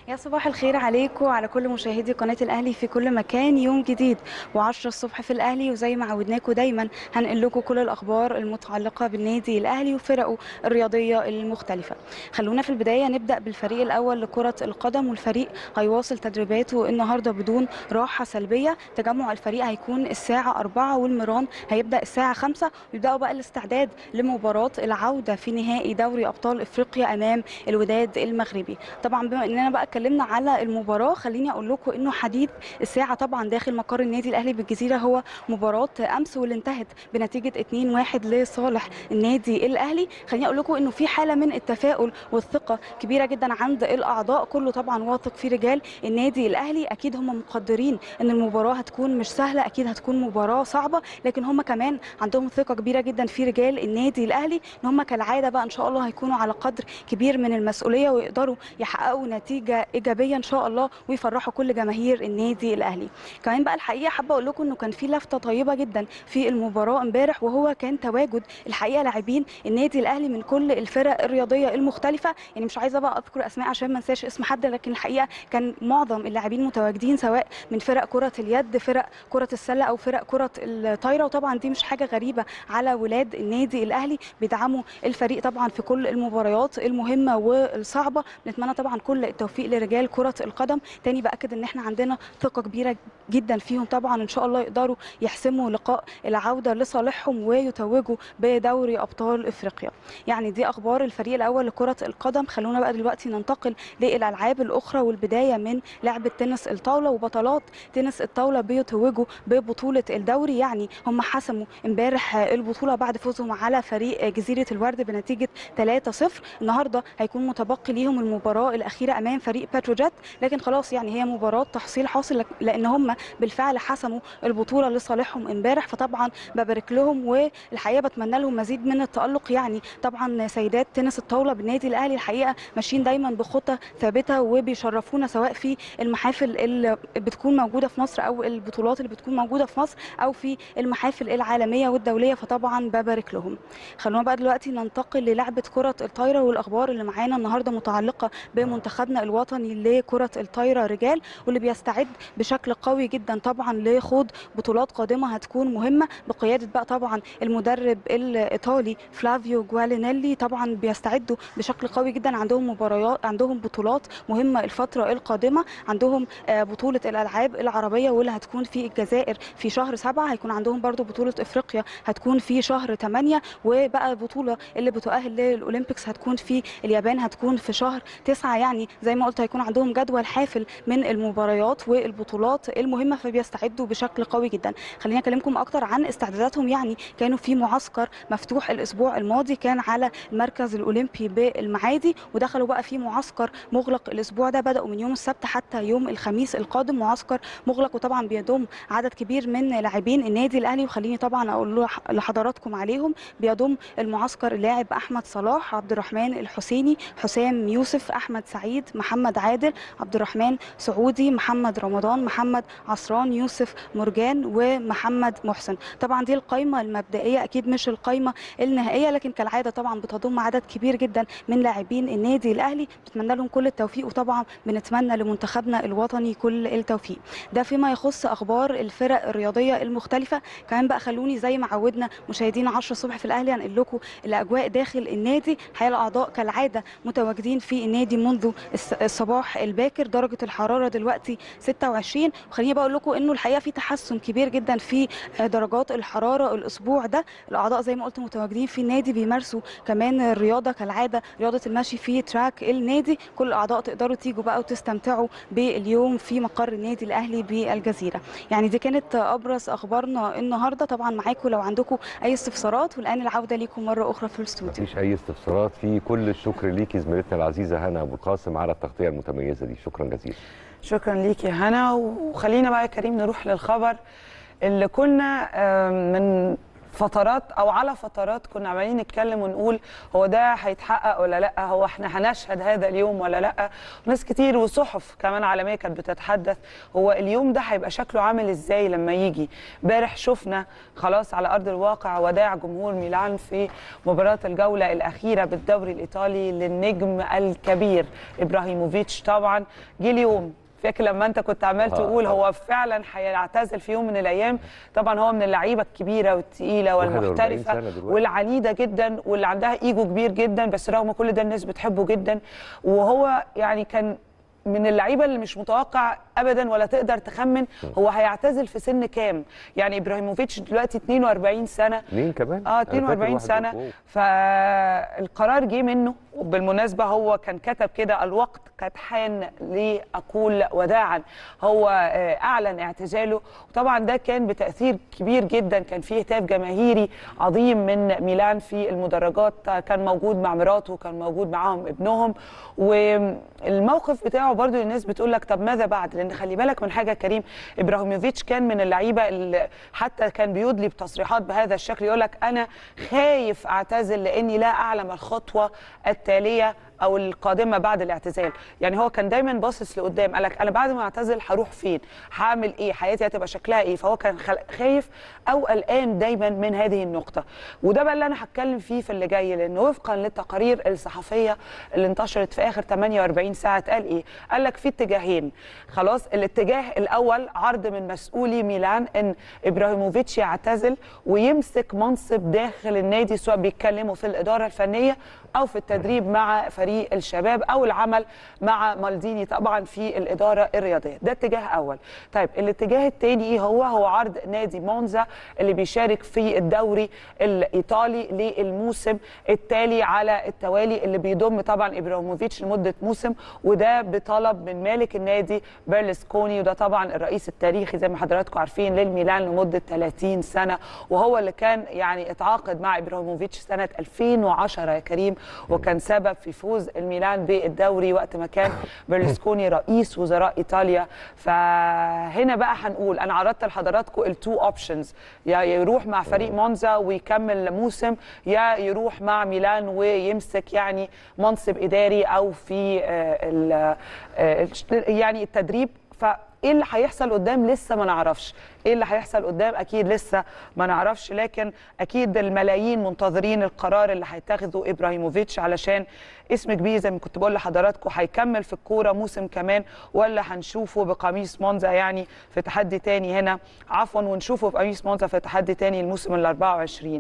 يا صباح الخير عليكم وعلى كل مشاهدي قناة الأهلي في كل مكان يوم جديد و10 الصبح في الأهلي وزي ما عودناكم دايما هنقل لكم كل الأخبار المتعلقة بالنادي الأهلي وفرقه الرياضية المختلفة خلونا في البداية نبدأ بالفريق الأول لكرة القدم والفريق هيواصل تدريباته النهاردة بدون راحة سلبية تجمع الفريق هيكون الساعة 4 والمران هيبدأ الساعة 5 ويبدأوا بقى الاستعداد لمباراة العودة في نهائي دوري أبطال إفريقيا أمام الوداد المغربي طبعا بما اننا بقى اتكلمنا على المباراه خليني اقول لكم انه حديث الساعه طبعا داخل مقر النادي الاهلي بالجزيره هو مباراه امس واللي انتهت بنتيجه 2-1 لصالح النادي الاهلي خليني اقول لكم انه في حاله من التفاؤل والثقه كبيره جدا عند الاعضاء كله طبعا واثق في رجال النادي الاهلي اكيد هم مقدرين ان المباراه هتكون مش سهله اكيد هتكون مباراه صعبه لكن هم كمان عندهم ثقه كبيره جدا في رجال النادي الاهلي ان هم كالعاده بقى ان شاء الله هيكونوا على قدر كبير من المسؤوليه ويقدروا يحققوا نتيجه ايجابيه ان شاء الله ويفرحوا كل جماهير النادي الاهلي كمان بقى الحقيقه حابه اقول لكم انه كان في لفته طيبه جدا في المباراه امبارح وهو كان تواجد الحقيقه لاعبين النادي الاهلي من كل الفرق الرياضيه المختلفه يعني مش عايزه بقى اذكر اسماء عشان ما انساش اسم حد لكن الحقيقه كان معظم اللاعبين متواجدين سواء من فرق كره اليد فرق كره السله او فرق كره الطايره وطبعا دي مش حاجه غريبه على ولاد النادي الاهلي بيدعموا الفريق طبعا في كل المباريات المهمه والصعبه نتمنى طبعا كل التوفيق لرجال كره القدم تاني باكد ان احنا عندنا ثقه كبيره جدا فيهم طبعا ان شاء الله يقدروا يحسموا لقاء العوده لصالحهم ويتوجوا بدوري ابطال افريقيا يعني دي اخبار الفريق الاول لكره القدم خلونا بقى دلوقتي ننتقل للالعاب الاخرى والبدايه من لعبه تنس الطاوله وبطلات تنس الطاوله بيتوجوا ببطوله الدوري يعني هم حسموا امبارح البطوله بعد فوزهم على فريق جزيره الورد بنتيجه 3-0 النهارده هيكون متبقي ليهم المباراه الاخيره امام فريق باتروجيت لكن خلاص يعني هي مباراه تحصيل حاصل لان هم بالفعل حسموا البطوله لصالحهم امبارح فطبعا ببارك لهم والحقيقه بتمنى لهم مزيد من التالق يعني طبعا سيدات تنس الطاوله بالنادي الاهلي الحقيقه ماشيين دايما بخطى ثابته وبيشرفونا سواء في المحافل اللي بتكون موجوده في مصر او البطولات اللي بتكون موجوده في مصر او في المحافل العالميه والدوليه فطبعا ببارك لهم خلونا بقى دلوقتي ننتقل للعبه كره الطايره والاخبار اللي معانا النهارده متعلقه بمنتخبنا الوطني لكره الطايره رجال واللي بيستعد بشكل قوي جدا طبعا لخوض بطولات قادمه هتكون مهمه بقياده بقى طبعا المدرب الايطالي فلافيو جوالينيلي طبعا بيستعدوا بشكل قوي جدا عندهم مباريات عندهم بطولات مهمه الفتره القادمه عندهم بطوله الالعاب العربيه واللي هتكون في الجزائر في شهر سبعة هيكون عندهم برضو بطوله افريقيا هتكون في شهر 8 وبقى البطوله اللي بتؤهل للاولمبيكس هتكون في اليابان هتكون في شهر 9 يعني زي ما قلت هيكون عندهم جدول حافل من المباريات والبطولات المهمه فبيستعدوا بشكل قوي جدا خليني اكلمكم اكتر عن استعداداتهم يعني كانوا في معسكر مفتوح الاسبوع الماضي كان على المركز الاولمبي بالمعادي ودخلوا بقى في معسكر مغلق الاسبوع ده بداوا من يوم السبت حتى يوم الخميس القادم معسكر مغلق وطبعا بيضم عدد كبير من لاعبين النادي الاهلي وخليني طبعا اقول لحضراتكم عليهم بيضم المعسكر اللاعب احمد صلاح عبد الرحمن الحسيني حسام يوسف احمد سعيد محمد عادل عبد الرحمن سعودي محمد رمضان محمد عصران يوسف مرجان ومحمد محسن طبعا دي القائمه المبدئيه اكيد مش القائمه النهائيه لكن كالعاده طبعا بتضم عدد كبير جدا من لاعبين النادي الاهلي بتمنى لهم كل التوفيق وطبعا بنتمنى لمنتخبنا الوطني كل التوفيق ده فيما يخص اخبار الفرق الرياضيه المختلفه كمان بقى خلوني زي ما عودنا مشاهدينا 10 الصبح في الاهلي هنقول لكم الاجواء داخل النادي حياه الاعضاء كالعاده متواجدين في النادي منذ الصباح الباكر درجه الحراره دلوقتي 26 وخليني بقول لكم انه الحقيقه في تحسن كبير جدا في درجات الحراره الاسبوع ده الاعضاء زي ما قلت متواجدين في النادي بيمارسوا كمان الرياضه كالعاده رياضه المشي في تراك النادي كل الاعضاء تقدروا تيجوا بقى وتستمتعوا باليوم في مقر النادي الاهلي بالجزيره يعني دي كانت ابرز اخبارنا النهارده طبعا معاكم لو عندكم اي استفسارات والان العوده ليكم مره اخرى في الاستوديو مفيش اي استفسارات في كل الشكر ليكي زميلتنا العزيزه هنا ابو القاسم على التغطيه المتميزه دي شكرا جزيلا شكرا ليك يا هنا وخلينا بقى يا كريم نروح للخبر اللي كنا من فترات او على فترات كنا عمالين نتكلم ونقول هو ده هيتحقق ولا لا هو احنا هنشهد هذا اليوم ولا لا ناس كتير وصحف كمان عالميه كانت بتتحدث هو اليوم ده هيبقى شكله عامل ازاي لما يجي امبارح شفنا خلاص على ارض الواقع وداع جمهور ميلان في مباراه الجوله الاخيره بالدوري الايطالي للنجم الكبير ابراهيموفيتش طبعا جه اليوم فاكر لما انت كنت عمال تقول هو فعلا هيعتزل في يوم من الايام طبعا هو من اللعيبه الكبيره والتقيله 41 والمحترفه سنة دلوقتي. والعنيده جدا واللي عندها ايجو كبير جدا بس رغم كل ده الناس بتحبه جدا وهو يعني كان من اللعيبه اللي مش متوقع ابدا ولا تقدر تخمن هو هيعتزل في سن كام يعني ابراهيموفيتش دلوقتي 42 سنه مين كمان؟ اه أنا فاكر 42 واحد سنه فوق. فالقرار جه منه وبالمناسبه هو كان كتب كده الوقت قد حان لاقول وداعا هو آه، اعلن اعتزاله وطبعا ده كان بتاثير كبير جدا كان فيه هتاف جماهيري عظيم من ميلان في المدرجات آه، كان موجود مع مراته كان موجود معاهم ابنهم والموقف بتاعه برضو الناس بتقول لك طب ماذا بعد لان خلي بالك من حاجه كريم ابراهيموفيتش كان من اللعيبه اللي حتى كان بيدلي بتصريحات بهذا الشكل يقول لك انا خايف اعتزل لاني لا اعلم الخطوه التاليه او القادمه بعد الاعتزال يعني هو كان دايما باصص لقدام قال لك انا بعد ما اعتزل هروح فين هعمل ايه حياتي هتبقى شكلها ايه فهو كان خل- خايف او قلقان دايما من هذه النقطه وده بقى اللي انا هتكلم فيه في اللي جاي لان وفقا للتقارير الصحفيه اللي انتشرت في اخر 48 ساعه قال ايه قال لك في اتجاهين خلاص الاتجاه الاول عرض من مسؤولي ميلان ان ابراهيموفيتش يعتزل ويمسك منصب داخل النادي سواء بيتكلموا في الاداره الفنيه او في التدريب مع فريق الشباب او العمل مع مالديني طبعا في الاداره الرياضيه ده اتجاه اول طيب الاتجاه الثاني ايه هو هو عرض نادي مونزا اللي بيشارك في الدوري الايطالي للموسم التالي على التوالي اللي بيضم طبعا ابراهيموفيتش لمده موسم وده بطلب من مالك النادي بيرلسكوني وده طبعا الرئيس التاريخي زي ما حضراتكم عارفين للميلان لمده 30 سنه وهو اللي كان يعني اتعاقد مع ابراهيموفيتش سنه 2010 يا كريم وكان سبب في فوز الميلان بالدوري وقت ما كان بيرلسكوني رئيس وزراء ايطاليا فهنا بقى هنقول انا عرضت لحضراتكم التو اوبشنز يا يروح مع فريق مونزا ويكمل موسم يا يروح مع ميلان ويمسك يعني منصب اداري او في آه، ال- آه، يعني التدريب فايه اللي هيحصل قدام لسه ما نعرفش ايه اللي هيحصل قدام اكيد لسه ما نعرفش لكن اكيد الملايين منتظرين القرار اللي هيتخذه ابراهيموفيتش علشان اسم كبير زي ما كنت بقول لحضراتكم هيكمل في الكوره موسم كمان ولا هنشوفه بقميص مونزا يعني في تحدي تاني هنا عفوا ونشوفه بقميص مونزا في تحدي تاني الموسم ال 24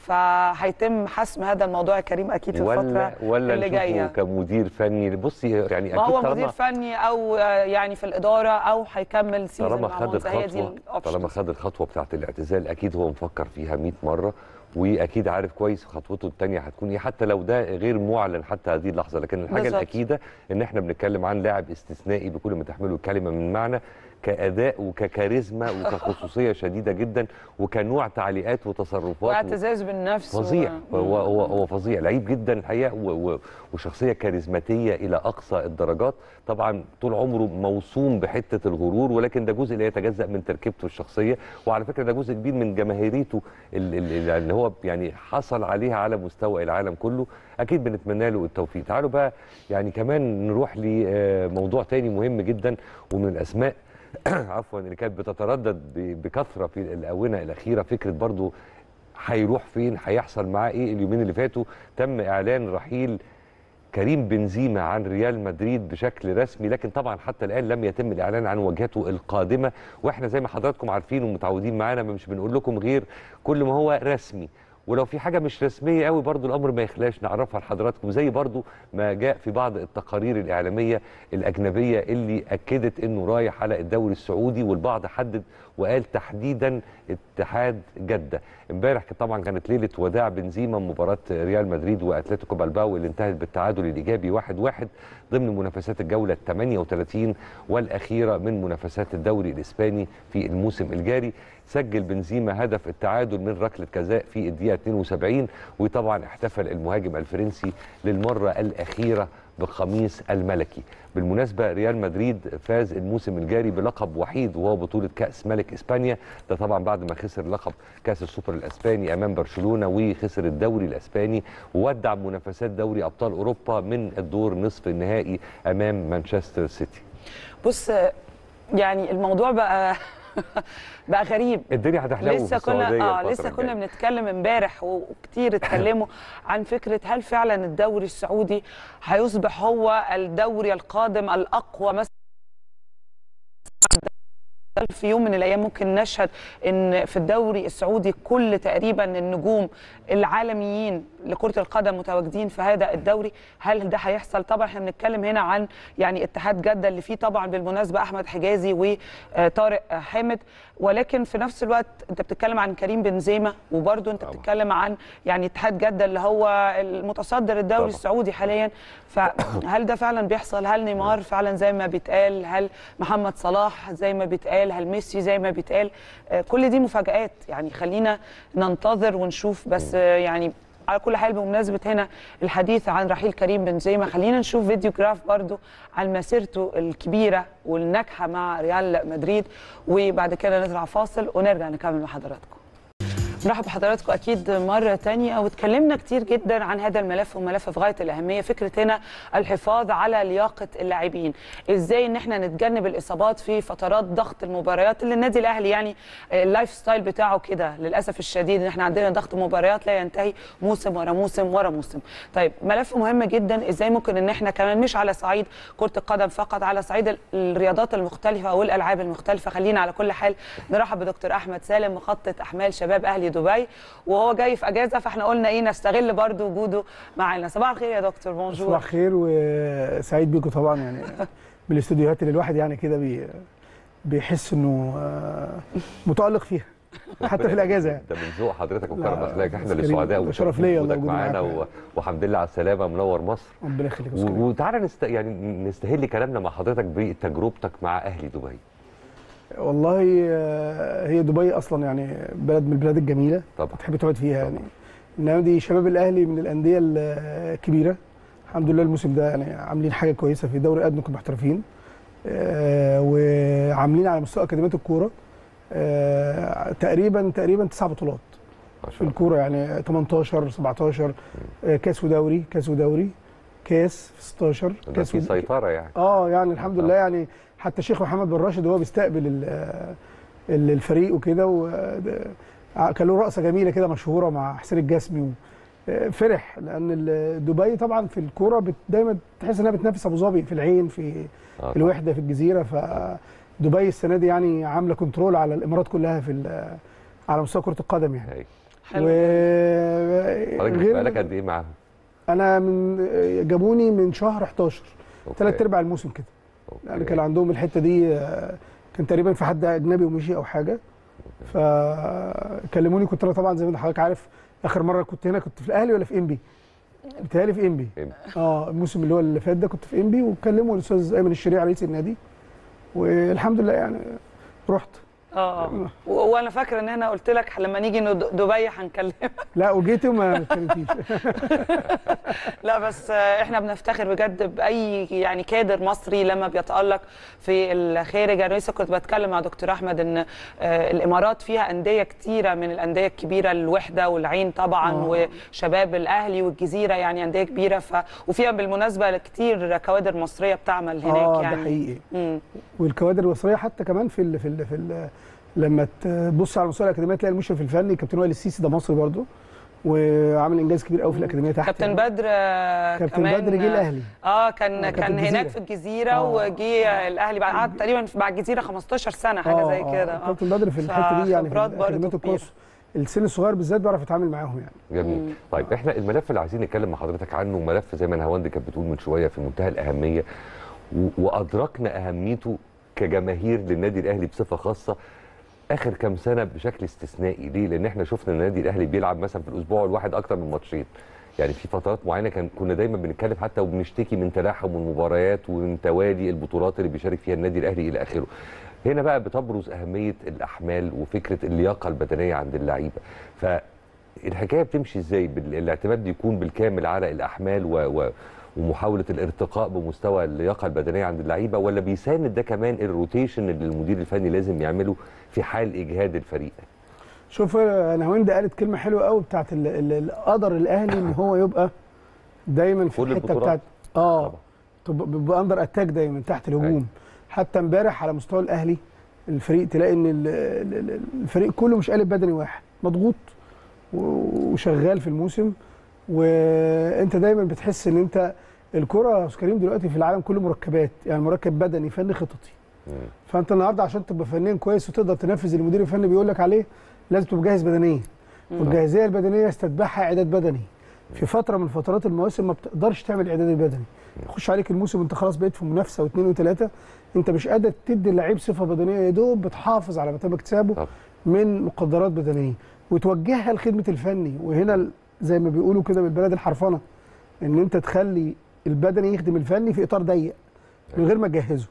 فهيتم حسم هذا الموضوع يا كريم اكيد في ولا الفتره ولا اللي نشوفه جايه كمدير فني بصي يعني ما اكيد هو مدير طالما فني او آه، يعني في الاداره او هيكمل سيزون طالما مع خد مونزا هي دي الخطوه الاوبشن طالما خد الخطوه بتاعت الاعتزال اكيد هو مفكر فيها 100 مره واكيد عارف كويس خطوته الثانيه هتكون ايه حتى لو ده غير معلن حتى هذه اللحظه لكن الحاجه بالظبط. الاكيده ان احنا بنتكلم عن لاعب استثنائي بكل ما تحمله الكلمه من معنى كاداء وككاريزما وكخصوصيه شديده جدا وكنوع تعليقات وتصرفات و... واعتزاز بالنفس فظيع و... هو هو هو فظيع لعيب جدا الحقيقه و- و- وشخصيه كاريزماتيه الى اقصى الدرجات طبعا طول عمره موسوم بحته الغرور ولكن ده جزء لا يتجزا من تركيبته الشخصيه وعلى فكره ده جزء كبير من جماهيريته ال- ال- اللي هو يعني حصل عليها على مستوى العالم كله اكيد بنتمنى له التوفيق تعالوا بقى يعني كمان نروح لموضوع تاني مهم جدا ومن الاسماء عفوا اللي كانت بتتردد ب- بكثره في الاونه الاخيره فكره برضو هيروح فين هيحصل معاه ايه اليومين اللي فاتوا تم اعلان رحيل كريم بنزيما عن ريال مدريد بشكل رسمي لكن طبعا حتى الان لم يتم الاعلان عن وجهته القادمه واحنا زي ما حضراتكم عارفين ومتعودين معانا مش بنقول لكم غير كل ما هو رسمي ولو في حاجه مش رسميه قوي برضو الامر ما يخلاش نعرفها لحضراتكم زي برضو ما جاء في بعض التقارير الاعلاميه الاجنبيه اللي اكدت انه رايح على الدوري السعودي والبعض حدد وقال تحديدا اتحاد جده امبارح كانت طبعا كانت ليله وداع بنزيما مباراه ريال مدريد واتلتيكو بالباو اللي انتهت بالتعادل الايجابي 1-1 واحد واحد ضمن منافسات الجوله ال 38 والاخيره من منافسات الدوري الاسباني في الموسم الجاري سجل بنزيما هدف التعادل من ركله جزاء في الدقيقه 72 وطبعا احتفل المهاجم الفرنسي للمره الاخيره بقميص الملكي بالمناسبه ريال مدريد فاز الموسم الجاري بلقب وحيد وهو بطوله كاس ملك اسبانيا ده طبعا بعد ما خسر لقب كاس السوبر الاسباني امام برشلونه وخسر الدوري الاسباني وودع منافسات دوري ابطال اوروبا من الدور نصف النهائي امام مانشستر سيتي بص يعني الموضوع بقى بقى غريب الدنيا هتحلو لسه كنا اه لسه كنا بنتكلم امبارح وكتير اتكلموا عن فكره هل فعلا الدوري السعودي هيصبح هو الدوري القادم الاقوى مثلا في يوم من الايام ممكن نشهد ان في الدوري السعودي كل تقريبا النجوم العالميين لكره القدم متواجدين في هذا الدوري هل ده هيحصل طبعا احنا بنتكلم هنا عن يعني اتحاد جده اللي فيه طبعا بالمناسبه احمد حجازي وطارق حامد ولكن في نفس الوقت انت بتتكلم عن كريم بنزيما وبرده انت بتتكلم عن يعني اتحاد جده اللي هو المتصدر الدوري طبعا. السعودي حاليا فهل ده فعلا بيحصل هل نيمار فعلا زي ما بيتقال هل محمد صلاح زي ما بيتقال هل ميسي زي ما بيتقال كل دي مفاجآت يعني خلينا ننتظر ونشوف بس يعني على كل حال بمناسبه هنا الحديث عن رحيل كريم بنزيما خلينا نشوف فيديو جراف برضو عن مسيرته الكبيره والناجحه مع ريال مدريد وبعد كده نطلع فاصل ونرجع نكمل مع حضراتكم نرحب بحضراتكم اكيد مره تانية واتكلمنا كتير جدا عن هذا الملف وملف في غايه الاهميه فكره هنا الحفاظ على لياقه اللاعبين ازاي ان احنا نتجنب الاصابات في فترات ضغط المباريات اللي النادي الاهلي يعني اللايف ستايل بتاعه كده للاسف الشديد ان احنا عندنا ضغط مباريات لا ينتهي موسم ورا موسم ورا موسم طيب ملف مهم جدا ازاي ممكن ان احنا كمان مش على صعيد كره القدم فقط على صعيد الرياضات المختلفه والالعاب المختلفه خلينا على كل حال نرحب بدكتور احمد سالم مخطط احمال شباب اهلي دبي وهو جاي في اجازه فاحنا قلنا ايه نستغل برضو وجوده معانا صباح الخير يا دكتور بونجور صباح الخير وسعيد بيكم طبعا يعني من الاستوديوهات اللي الواحد يعني كده بي بيحس انه متالق فيها حتى في الاجازه يعني ده من ذوق حضرتك وكرم اخلاقك احنا اللي سعداء شرف ليا والله معانا و... والحمد لله على السلامه منور مصر ربنا يخليك و... وتعالى نست... يعني نستهل كلامنا مع حضرتك بتجربتك مع اهلي دبي والله هي دبي اصلا يعني بلد من البلاد الجميله طبعا تحب تقعد فيها يعني نادي شباب الاهلي من الانديه الكبيره الحمد لله الموسم ده يعني عاملين حاجه كويسه في دوري ادنى محترفين آه وعاملين على مستوى اكاديميه الكوره آه تقريبا تقريبا تسع بطولات في الكوره يعني 18 17 آه كاس ودوري كاس ودوري كاس في 16 كاس في سيطره يعني اه يعني الحمد لله يعني حتى الشيخ محمد بن راشد وهو بيستقبل الفريق وكده كان له رقصه جميله كده مشهوره مع حسين الجسمي فرح لان دبي طبعا في الكوره دايما تحس انها بتنافس ابو ظبي في العين في, آه في الوحده في الجزيره فدبي السنه دي يعني عامله كنترول على الامارات كلها في على مستوى كره القدم يعني حلو و... حضرتك بقالك قد ايه معاهم؟ انا من جابوني من شهر 11 ثلاث ارباع الموسم كده يعني كان عندهم الحته دي كان تقريبا في حد اجنبي ومشي او حاجه فكلموني كنت انا طبعا زي ما حضرتك عارف اخر مره كنت هنا كنت في الاهلي ولا في انبي بيتهيألي في انبي اه الموسم اللي هو اللي فات ده كنت في انبي وكلموا الاستاذ ايمن الشريع رئيس النادي والحمد لله يعني رحت اه وانا فاكره ان انا قلت لك لما نيجي دبي هنكلمك لا وجيت وما اتكلمتيش لا بس احنا بنفتخر بجد باي يعني كادر مصري لما بيتالق في الخارج انا لسه كنت بتكلم مع دكتور احمد ان الامارات فيها انديه كتيره من الانديه الكبيره الوحده والعين طبعا أوه. وشباب الاهلي والجزيره يعني انديه كبيره ف... وفيها بالمناسبه كتير كوادر مصريه بتعمل هناك آه يعني ده حقيقي مم. والكوادر المصريه حتى كمان في ال في ال في ال لما تبص على مستوى الاكاديميه تلاقي المشرف الفني كابتن وائل السيسي ده مصري برضه وعامل انجاز كبير قوي في الاكاديميه تحت كابتن بدر كابتن كمان بدر جه الاهلي اه كان آه كان هناك في الجزيره آه وجه الاهلي بعد قعد تقريبا مع الجزيره 15 سنه حاجه آه زي كده آه كابتن بدر في الحته دي يعني في اكاديميه الكورس السن الصغير بالذات بيعرف يتعامل معاهم يعني جميل مم. طيب احنا الملف اللي عايزين نتكلم مع حضرتك عنه ملف زي ما نهاوند كانت بتقول من شويه في منتهى الاهميه وادركنا اهميته كجماهير للنادي الاهلي بصفه خاصه اخر كام سنه بشكل استثنائي ليه لان احنا شفنا النادي الاهلي بيلعب مثلا في الاسبوع الواحد اكتر من ماتشين يعني في فترات معينه كان كنا دايما بنتكلم حتى وبنشتكي من تلاحم المباريات ومن توالي البطولات اللي بيشارك فيها النادي الاهلي الى اخره هنا بقى بتبرز اهميه الاحمال وفكره اللياقه البدنيه عند اللعيبه ف الحكايه بتمشي ازاي الاعتماد يكون بالكامل على الاحمال و, و ومحاوله الارتقاء بمستوى اللياقه البدنيه عند اللعيبه ولا بيساند ده كمان الروتيشن اللي المدير الفني لازم يعمله في حال اجهاد الفريق شوف انا هند قالت كلمه حلوه قوي بتاعت ال- ال- القدر الاهلي ان هو يبقى دايما في كل الحته البطولات. بتاعت اه طبعا. تبقى بيبقى اندر اتاك دايما تحت أيوة. الهجوم حتى امبارح على مستوى الاهلي الفريق تلاقي ان ال- ال- ال- الفريق كله مش قالب بدني واحد مضغوط و- وشغال في الموسم وانت دايما بتحس ان انت الكره يا أستاذ كريم دلوقتي في العالم كله مركبات يعني مركب بدني فني خططي فانت النهارده عشان تبقى فنيا كويس وتقدر تنفذ اللي المدير الفني بيقول لك عليه لازم تبقى جاهز بدنيا والجاهزيه البدنيه يستتبعها اعداد بدني في فتره من فترات المواسم ما بتقدرش تعمل الاعداد البدني يخش عليك الموسم انت خلاص بقيت في منافسه واثنين وثلاثه انت مش قادر تدي اللعيب صفه بدنيه يا دوب بتحافظ على متى اكتسابه طبعا. من مقدرات بدنيه وتوجهها لخدمه الفني وهنا ال- زي ما بيقولوا كده بالبلد الحرفنه ان انت تخلي البدني يخدم الفني في اطار ضيق من غير ما تجهزه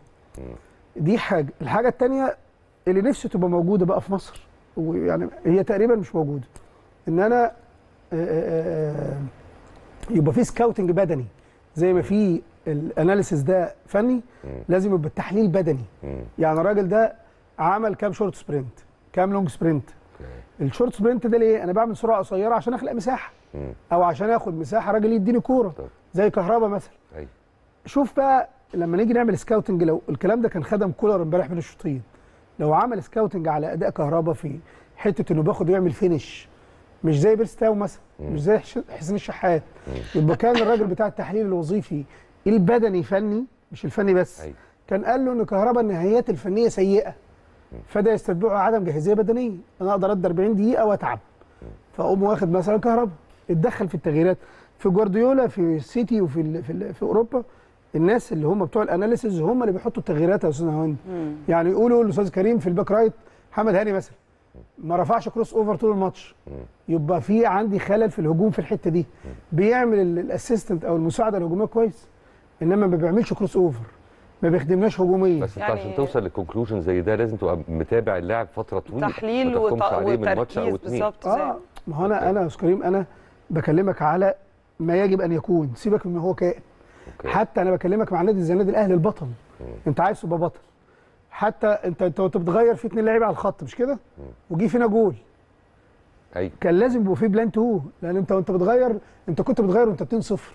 دي حاجه الحاجه الثانيه اللي نفسي تبقى موجوده بقى في مصر ويعني هي تقريبا مش موجوده ان انا آه، آه، آه، يبقى في سكاوتنج بدني زي ما في الاناليسيس ده فني لازم يبقى التحليل بدني يعني الراجل ده عمل كام شورت سبرنت كام لونج سبرنت الشورت سبرنت ده ليه انا بعمل سرعه قصيره عشان اخلق مساحه او عشان اخد مساحه راجل يديني كوره طب. زي كهربا مثلا أيوة. شوف بقى لما نيجي نعمل سكاوتنج لو الكلام ده كان خدم كولر امبارح بين الشوطين لو عمل سكاوتنج على اداء كهربا في حته انه بياخد ويعمل فينش مش زي بيرستاو مثلا مش زي حش- حسين الشحات يبقى كان الراجل بتاع التحليل الوظيفي البدني فني مش الفني بس أيوة. كان قال له ان كهربا النهايات الفنيه سيئه فده يستتبعه عدم جاهزيه بدنيه انا اقدر ادي 40 دقيقه واتعب فاقوم واخد مثلا كهربا اتدخل في التغييرات في جوارديولا في السيتي وفي ال في, ال في اوروبا الناس اللي هم بتوع الاناليسيز هم اللي بيحطوا التغييرات يا استاذ هوند يعني يقولوا الاستاذ كريم في الباك رايت محمد هاني مثلا ما رفعش كروس اوفر طول الماتش يبقى في عندي خلل في الهجوم في الحته دي بيعمل ال- الاسيستنت او المساعده الهجوميه كويس انما ما بيعملش كروس اوفر ما بيخدمناش هجوميا بس انت يعني- عشان توصل لكونكلوجن زي ده لازم تبقى متابع اللاعب فتره طويله تحليل ما تحكمش وت- عليه من ماتش او وتركيز اتنين بالظبط اه زي ما هو انا انا يا استاذ كريم انا بكلمك على ما يجب ان يكون سيبك من هو كائن أوكي. حتى انا بكلمك مع نادي زي النادي الاهلي البطل انت عايز تبقى بطل حتى انت انت وانت بتغير في اتنين لعيبه على الخط مش كده وجي فينا جول ايوه كان لازم يبقى في بلان 2 لان انت وانت بتغير انت كنت بتغير وانت 2 0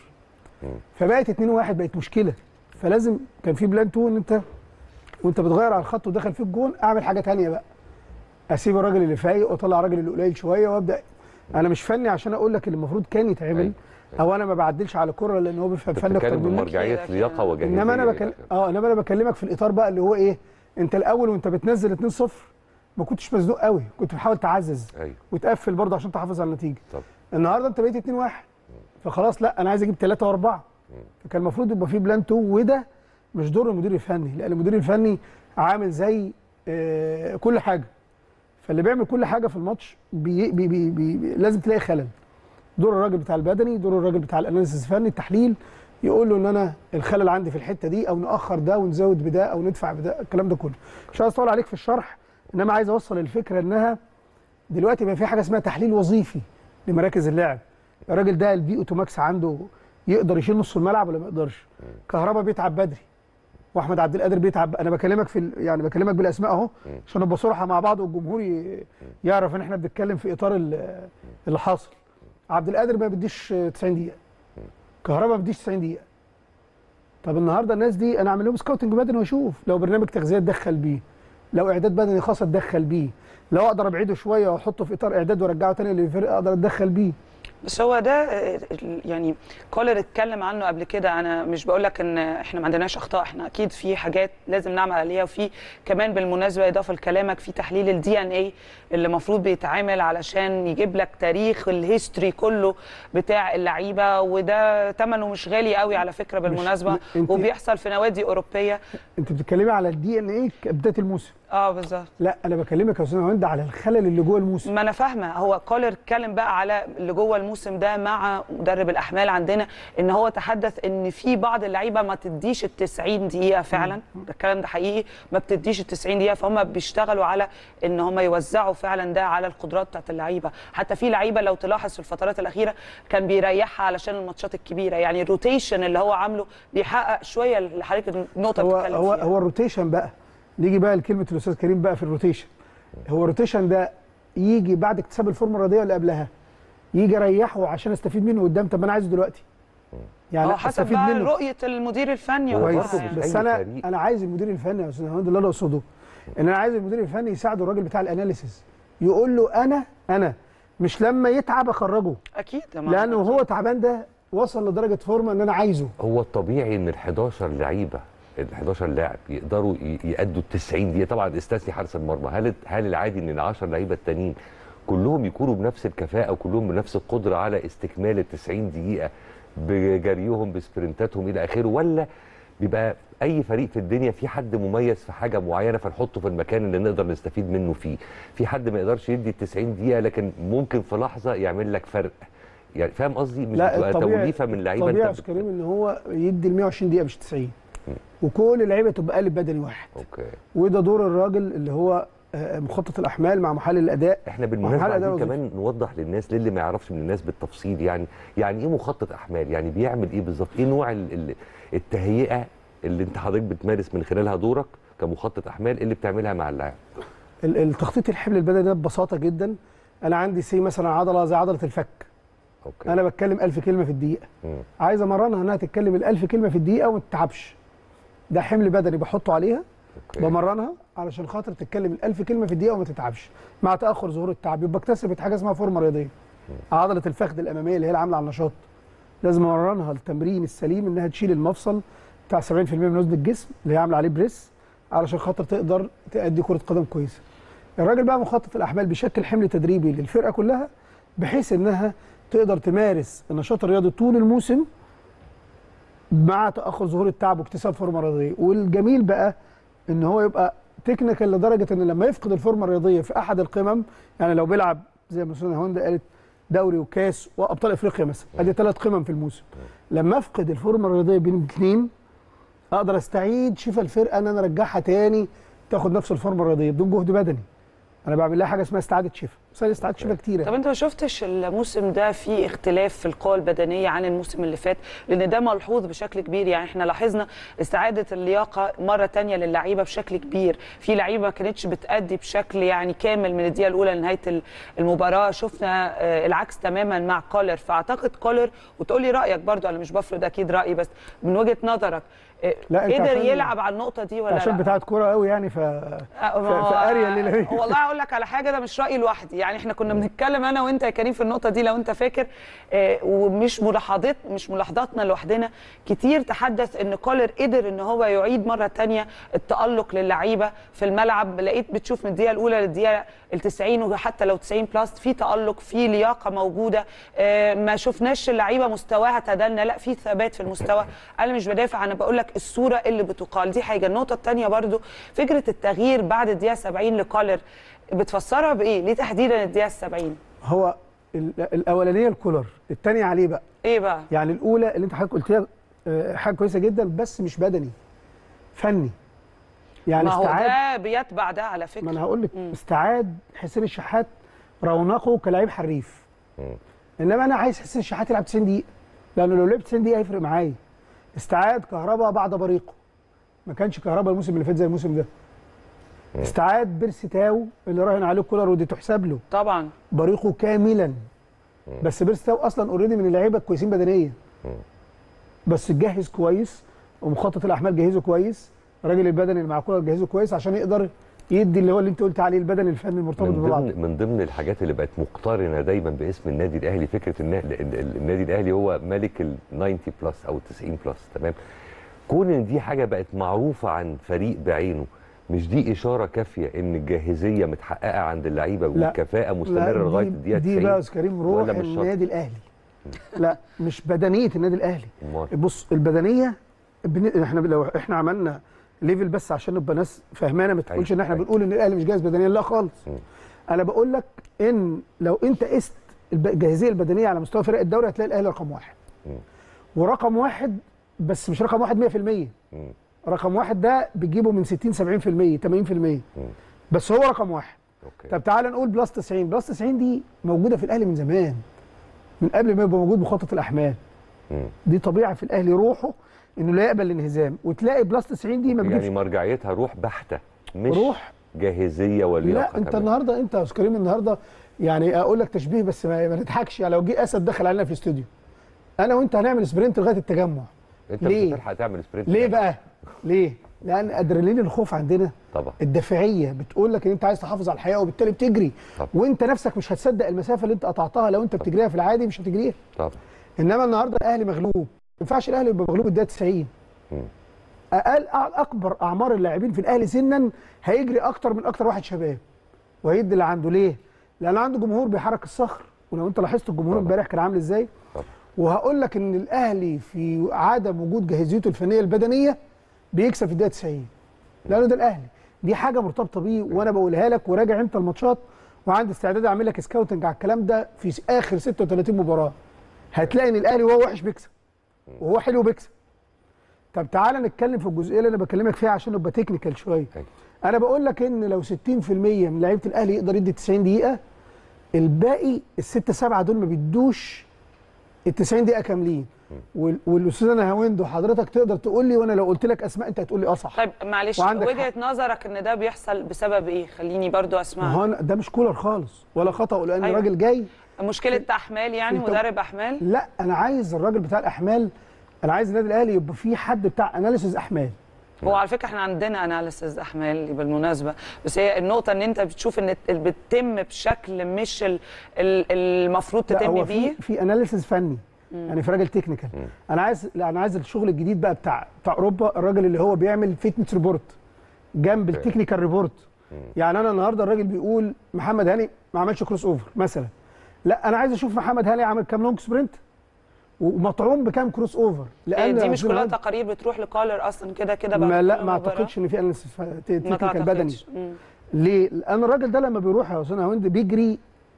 فبقت 2 1 بقت مشكله فلازم كان في بلان 2 ان انت وانت بتغير على الخط ودخل فيك جون اعمل حاجه ثانيه بقى اسيب الراجل اللي فايق واطلع الراجل اللي قليل شويه وابدا انا مش فني عشان اقول لك اللي المفروض كان يتعمل أيوة. او انا ما بعدلش على كره لان هو بيفهم انت فن اكتر بتتكلم مني بمرجعيه أكيد، لياقه أكيد. وجاهزيه انما انا إلى بكلم آخره. اه انما انا بكلمك في الاطار بقى اللي هو ايه انت الاول وانت بتنزل 2 0 ما كنتش مزنوق قوي كنت بتحاول تعزز ايوه وتقفل برضه عشان تحافظ على النتيجه طب النهارده انت بقيت 2 1 فخلاص لا انا عايز اجيب 3 و4 فكان المفروض يبقى في بلان 2 وده مش دور المدير الفني لان المدير الفني عامل زي آه كل حاجه فاللي بيعمل كل حاجه في الماتش بي بي بي بي بي لازم تلاقي خلل دور الراجل بتاع البدني دور الراجل بتاع الاناليسيس الفني التحليل يقول له ان انا الخلل عندي في الحته دي او ناخر ده ونزود بده او ندفع بده الكلام ده كله مش عايز اطول عليك في الشرح انما عايز اوصل الفكره انها دلوقتي بقى في حاجه اسمها تحليل وظيفي لمراكز اللعب الراجل ده البي اوتوماكس عنده يقدر يشيل نص الملعب ولا ما يقدرش كهربا بيتعب بدري واحمد عبد القادر بيتعب انا بكلمك في ال- يعني بكلمك بالاسماء اهو عشان نبقى صراحه مع بعض والجمهور ي- يعرف ان احنا بنتكلم في اطار ال- اللي حاصل عبد القادر ما بيديش 90 دقيقه كهربا ما بيديش 90 دقيقه طب النهارده الناس دي انا اعمل لهم سكاوتنج بدني واشوف لو برنامج تغذيه اتدخل بيه لو اعداد بدني خاص اتدخل بيه لو اقدر ابعده شويه واحطه في اطار اعداد وارجعه تاني للفرقه اقدر اتدخل بيه بس هو ده آه، ال- يعني كولر اتكلم عنه قبل كده انا مش بقول لك ان احنا ما عندناش اخطاء احنا اكيد في حاجات لازم نعمل عليها وفي كمان بالمناسبه اضافه لكلامك في تحليل الدي ان اي اللي المفروض بيتعامل علشان يجيب لك تاريخ الهيستوري كله بتاع اللعيبه وده ثمنه مش غالي قوي على فكره بالمناسبه انت- وبيحصل في نوادي اوروبيه انت بتتكلمي على الدي ان ايه كبدايه الموسم اه بالظبط لا انا بكلمك يا استاذ هند على الخلل اللي جوه الموسم ما انا فاهمه هو كولر اتكلم بقى على اللي جوه الموسم ده مع مدرب الاحمال عندنا ان هو تحدث ان في بعض اللعيبه ما تديش ال 90 دقيقه فعلا الكلام ده حقيقي ما بتديش ال 90 دقيقه فهم بيشتغلوا على ان هم يوزعوا فعلا ده على القدرات بتاعت اللعيبه حتى في لعيبه لو تلاحظ في الفترات الاخيره كان بيريحها علشان الماتشات الكبيره يعني الروتيشن اللي هو عامله بيحقق شويه اللي حضرتك النقطه هو بتتكلم هو فيها هو الروتيشن بقى نيجي بقى لكلمه الاستاذ كريم بقى في الروتيشن هو الروتيشن ده يجي بعد اكتساب الفورمه الرياضيه اللي قبلها يجي اريحه عشان استفيد منه قدام طب ما انا عايزه دلوقتي يعني اه حسب استفيد بقى منه رؤيه المدير الفني هو وقتها كويس برضه يعني. مش بس أي انا فريق. انا عايز المدير الفني يا استاذ هند اللي انا اقصده ان انا عايز المدير الفني يساعد الراجل بتاع الاناليسيس يقول له انا انا مش لما يتعب اخرجه اكيد ما- لانه هو تعبان ده وصل لدرجه فورمه ان انا عايزه هو الطبيعي ان ال 11 لعيبه ال 11 لاعب يقدروا ي- يأدوا ال 90 دقيقه طبعا استثني حارس المرمى هل هل العادي ان ال 10 لعيبه التانيين كلهم يكونوا بنفس الكفاءه وكلهم بنفس القدره على استكمال ال 90 دقيقه بجريهم بسبرنتاتهم الى اخره ولا بيبقى اي فريق في الدنيا في حد مميز في حاجه معينه فنحطه في المكان اللي نقدر نستفيد منه فيه في حد ما يقدرش يدي ال 90 دقيقه لكن ممكن في لحظه يعمل لك فرق يعني فاهم قصدي مش بتبقى توليفه من لعيبه طبيعي يا انت استاذ كريم ان هو يدي ال 120 دقيقه مش 90 وكل اللعيبه تبقى قالب بدني واحد اوكي وده دور الراجل اللي هو آه، مخطط الاحمال مع محلل الاداء احنا محل بالمناسبه أداء عايزين وظيفي. كمان نوضح للناس للي ما يعرفش من الناس بالتفصيل يعني يعني ايه مخطط احمال يعني بيعمل ايه بالظبط ايه نوع ال- ال- التهيئه اللي انت حضرتك بتمارس من خلالها دورك كمخطط احمال اللي بتعملها مع اللاعب ال- التخطيط الحمل البدني ده ببساطه جدا انا عندي سي مثلا عضله زي عضله الفك اوكي انا بتكلم 1000 كلمه في الدقيقه مم. عايز امرنها انها تتكلم ال 1000 كلمه في الدقيقه وما تتعبش ده حمل بدني بحطه عليها اوكي بمرنها علشان خاطر تتكلم ال 1000 كلمه في الدقيقه وما تتعبش مع تاخر ظهور التعب يبقى اكتسبت حاجه اسمها فورمه رياضيه عضله الفخذ الاماميه اللي هي العامله على النشاط لازم امرنها التمرين السليم انها تشيل المفصل بتاع 70% من وزن الجسم اللي هي عامله عليه بريس علشان خاطر تقدر تأدي كره قدم كويسه الراجل بقى مخطط الاحمال بيشكل حمل تدريبي للفرقه كلها بحيث انها تقدر تمارس النشاط الرياضي طول الموسم مع تاخر ظهور التعب واكتساب فورمه رياضيه والجميل بقى ان هو يبقى تكنيكال لدرجه ان لما يفقد الفورمه الرياضيه في احد القمم يعني لو بيلعب زي ما استاذ هند قالت دوري وكاس وابطال افريقيا مثلا ادي ثلاث قمم في الموسم لما افقد الفورمه الرياضيه بين الاثنين اقدر استعيد شفا الفرقه ان انا ارجعها تاني تاخد نفس الفورمه الرياضيه بدون جهد بدني انا بعمل لها حاجه اسمها استعاده شفا بس هي استعاده شفا كتيره طب انت ما شفتش الموسم ده في اختلاف في القوى البدنيه عن الموسم اللي فات لان ده ملحوظ بشكل كبير يعني احنا لاحظنا استعاده اللياقه مره تانية للعيبه بشكل كبير في لعيبه ما كانتش بتادي بشكل يعني كامل من الدقيقه الاولى لنهايه المباراه شفنا آه، العكس تماما مع كولر فاعتقد كولر وتقول لي رايك برضو انا مش بفرض اكيد رايي بس من وجهه نظرك آه، لا، انت قدر عشان- يلعب على النقطه دي ولا عشان لا؟ بتاعت كوره قوي يعني ف آه، ف- ما هو- فقاريه الليله دي والله هقول لك على حاجه ده مش رايي لوحدي يعني احنا كنا بنتكلم انا وانت يا كريم في النقطه دي لو انت فاكر آه، ومش ملاحظات مش ملاحظاتنا لوحدنا كتير تحدث ان كولر قدر ان هو يعيد مره تانية التالق للعيبه في الملعب لقيت بتشوف من الدقيقه الاولى للدقيقه ال 90 وحتى لو 90 بلس في تالق في لياقه موجوده آه، ما شفناش اللعيبه مستواها تدنى لا في ثبات في المستوى انا مش بدافع انا بقول لك الصوره اللي بتقال دي حاجه النقطه الثانيه برضو فكره التغيير بعد الدقيقه 70 لكولر بتفسرها بايه ليه تحديدا الدقيقه 70 هو ال- الاولانيه الكولر الثانيه عليه بقى ايه بقى يعني الاولى اللي انت حضرتك قلتيها آه، حاجه كويسه جدا بس مش بدني فني يعني ما هو استعاد ده بيتبع ده على ما فكره انا هقول لك استعاد حسين الشحات رونقه كلاعب حريف انما انا عايز حسين الشحات يلعب 90 دقيقه لانه لو لعب 90 دقيقه هيفرق معايا استعاد كهربا بعد بريقه ما كانش كهربا الموسم اللي فات زي الموسم ده استعاد بيرسي تاو اللي راهن عليه كولر ودي تحسب له طبعا بريقه كاملا بس بيرسي تاو اصلا اوريدي من اللعيبه الكويسين بدنيا بس جهز كويس ومخطط الاحمال جهزه كويس الراجل البدني اللي مع كولر جهزه كويس عشان يقدر يدي اللي هو اللي انت قلت عليه البدني الفني المرتبط من ببعض ضمن من ضمن الحاجات اللي بقت مقترنه دايما باسم النادي الاهلي فكره ان ال- ال- النادي الاهلي هو ملك ال 90 بلس او ال 90 بلس تمام كون ان دي حاجه بقت معروفه عن فريق بعينه مش دي اشاره كافيه ان الجاهزيه متحققه عند اللعيبه لا. والكفاءه لا، مستمره لغايه دي- الدقيقه 90 دي بقى يا أستاذ كريم روح ولا مش شرط؟ النادي الاهلي لا مش بدنيه النادي الاهلي أمال؟ بص البدنيه بن... احنا لو احنا عملنا ليفل بس عشان نبقى ناس فاهمانه ما تقولش أيوة، ان احنا أيوة. بنقول ان الاهلي مش جاهز بدنيا لا خالص انا بقول لك ان لو انت قست الب- الجاهزيه البدنيه على مستوى فرق الدوري هتلاقي الاهلي رقم واحد ورقم واحد بس مش رقم واحد 100% رقم واحد ده بتجيبه من 60 70% 80% بس هو رقم واحد اوكي طب تعال نقول بلس 90 بلس 90 دي موجوده في الاهلي من زمان من قبل ما يبقى موجود مخطط الاحمال مم. دي طبيعه في الاهلي روحه انه لا يقبل الانهزام وتلاقي بلس 90 دي ما بتجيبش يعني مرجعيتها روح بحته مش روح جاهزيه ولياقه لا انت كمان. النهارده انت يا استاذ كريم النهارده يعني اقول لك تشبيه بس ما, ما نضحكش يعني لو جه اسد دخل علينا في الاستوديو انا وانت هنعمل سبرنت لغايه التجمع انت ليه؟ مش هتلحق تعمل سبرنت ليه يعني. بقى؟ ليه؟ لان ادرينالين الخوف عندنا طبعا الدافعيه بتقول لك ان انت عايز تحافظ على الحياه وبالتالي بتجري طبعا. وانت نفسك مش هتصدق المسافه اللي انت قطعتها لو انت بتجريها في العادي مش هتجريها طبعا انما النهارده الاهلي مغلوب ما ينفعش الاهلي يبقى مغلوب الدقيقه 90 مم. اقل اكبر اعمار اللاعبين في الاهلي سنا هيجري اكتر من اكتر واحد شباب وهيدي اللي عنده ليه؟ لان عنده جمهور بيحرك الصخر ولو انت لاحظت الجمهور طبعا. امبارح كان عامل ازاي طبعا. وهقول لك ان الاهلي في عدم وجود جاهزيته الفنيه البدنيه بيكسب في الدقيقه 90 لانه ده الاهلي دي حاجه مرتبطه بيه وانا بقولها لك وراجع انت الماتشات وعندي استعداد اعمل لك سكاوتنج على الكلام ده في اخر 36 مباراه هتلاقي ان الاهلي وهو وحش بيكسب وهو حلو بيكسب طب تعالى نتكلم في الجزئيه اللي انا بكلمك فيها عشان نبقى تكنيكال شويه أيوة. انا بقول لك ان لو 60% من لعيبه الاهلي يقدر يدي 90 دقيقه الباقي الستة سبعة دول ما بيدوش ال 90 دقيقه كاملين وال- والاستاذ انا هويندو حضرتك تقدر تقول لي وانا لو قلت لك اسماء انت هتقول لي اه صح طيب معلش وعندك وجهه نظرك ان ده بيحصل بسبب ايه خليني برضو ما اسمع هو أنا- ده مش كولر خالص ولا خطا لان أيوة. الراجل جاي مشكله احمال يعني أنت- مدرب احمال لا انا عايز الراجل بتاع الاحمال انا عايز النادي الاهلي يبقى فيه حد بتاع اناليسيز احمال هو على فكره احنا عندنا اناليسيز احمال بالمناسبه بس هي النقطه ان انت بتشوف ان بتتم بشكل مش ال- ال- المفروض لا تتم هو بيه في في اناليسيز فني يعني في راجل تكنيكال انا عايز لا انا عايز الشغل الجديد بقى بتاع بتاع اوروبا الراجل اللي هو بيعمل فيتنس ريبورت جنب التكنيكال ريبورت يعني انا النهارده الراجل بيقول محمد هاني ما عملش كروس اوفر مثلا لا انا عايز اشوف محمد هاني عمل كام لونج سبرنت ومطعوم بكام كروس اوفر هي دي مش لو كلها هنقعد- تقارير بتروح لكالر اصلا كده كده بعد ما لا كل ما مباراة؟ اعتقدش ان في اناليسيس ما تكنيكال بدني تعتقدش. مم. ليه؟ لان الراجل ده لما بيروح يا استاذ هوند بيجري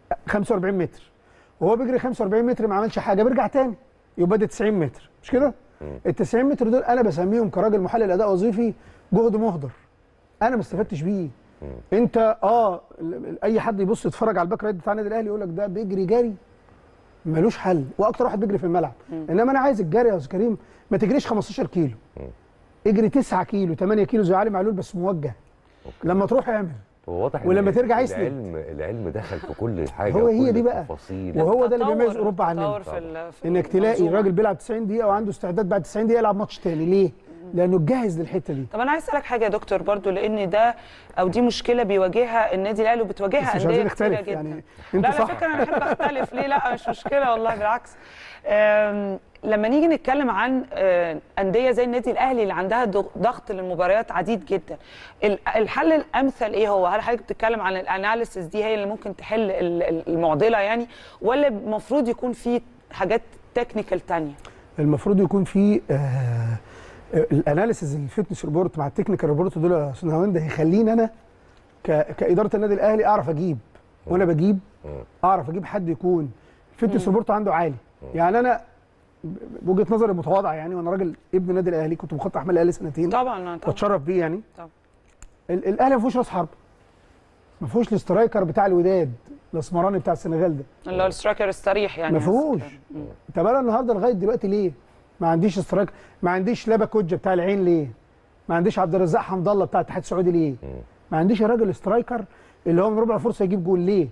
45 متر وهو بيجري 45 متر ما عملش حاجه بيرجع تاني يبقى ده 90 متر مش كده؟ ال 90 متر دول انا بسميهم كراجل محلل اداء وظيفي جهد مهدر انا ما استفدتش بيه انت اه ال- ال- اي حد يبص يتفرج على الباك رايت بتاع النادي الاهلي يقول لك ده بيجري جري ملوش حل واكتر واحد بيجري في الملعب انما انا عايز الجري يا استاذ كريم ما تجريش 15 كيلو اجري 9 كيلو 8 كيلو زي علي معلول بس موجه لما تروح اعمل هو واضح ولما إن ترجع يسند. العلم العلم دخل في كل حاجه هو هي وكل دي بقى. التفاصيل. وهو ده اللي تطور- بيميز اوروبا عننا تطور في ال- في انك تلاقي المنظومة. راجل بيلعب 90 دقيقه وعنده استعداد بعد 90 دقيقه يلعب ماتش تاني ليه؟ لانه جاهز للحته دي طب انا عايز اسالك حاجه يا دكتور برضو لان ده او دي مشكله بيواجهها النادي الاهلي وبتواجهها بس مش انديه عايزين كتيره نختلف جدا يعني لا انت على صح فكره انا بحب اختلف ليه لا مش مشكله والله بالعكس أم، لما نيجي نتكلم عن آه، انديه زي النادي الاهلي اللي عندها ضغ- ضغط للمباريات عديد جدا ال- الحل الامثل ايه هو هل حضرتك بتتكلم عن الاناليسيس دي هي اللي ممكن تحل ال- ال- المعضله يعني ولا المفروض يكون في حاجات تكنيكال تانية المفروض يكون في آه الاناليسيز الفتنس ريبورت مع التكنيكال ريبورت دول يا استاذ هوند هيخليني انا ك- كاداره النادي الاهلي اعرف اجيب وانا بجيب اعرف اجيب حد يكون الفتنس ريبورت عنده عالي يعني انا ب- بوجهه نظري المتواضعه يعني وانا راجل ابن النادي الاهلي كنت مخطط احمال الاهلي سنتين طبعا طبعا واتشرف بيه يعني طبعا. ال- الاهلي ما فيهوش راس حرب ما فيهوش الاسترايكر بتاع الوداد الاسمراني بتاع السنغال ده اللي هو السترايكر الصريح يعني ما فيهوش طب انا النهارده لغايه دلوقتي ليه؟ ما عنديش استرايك ما عنديش لابا كوجا بتاع العين ليه؟ ما عنديش عبد الرزاق حمد الله بتاع الاتحاد السعودي ليه؟ ما عنديش الراجل استرايكر اللي هو من ربع فرصه يجيب جول ليه؟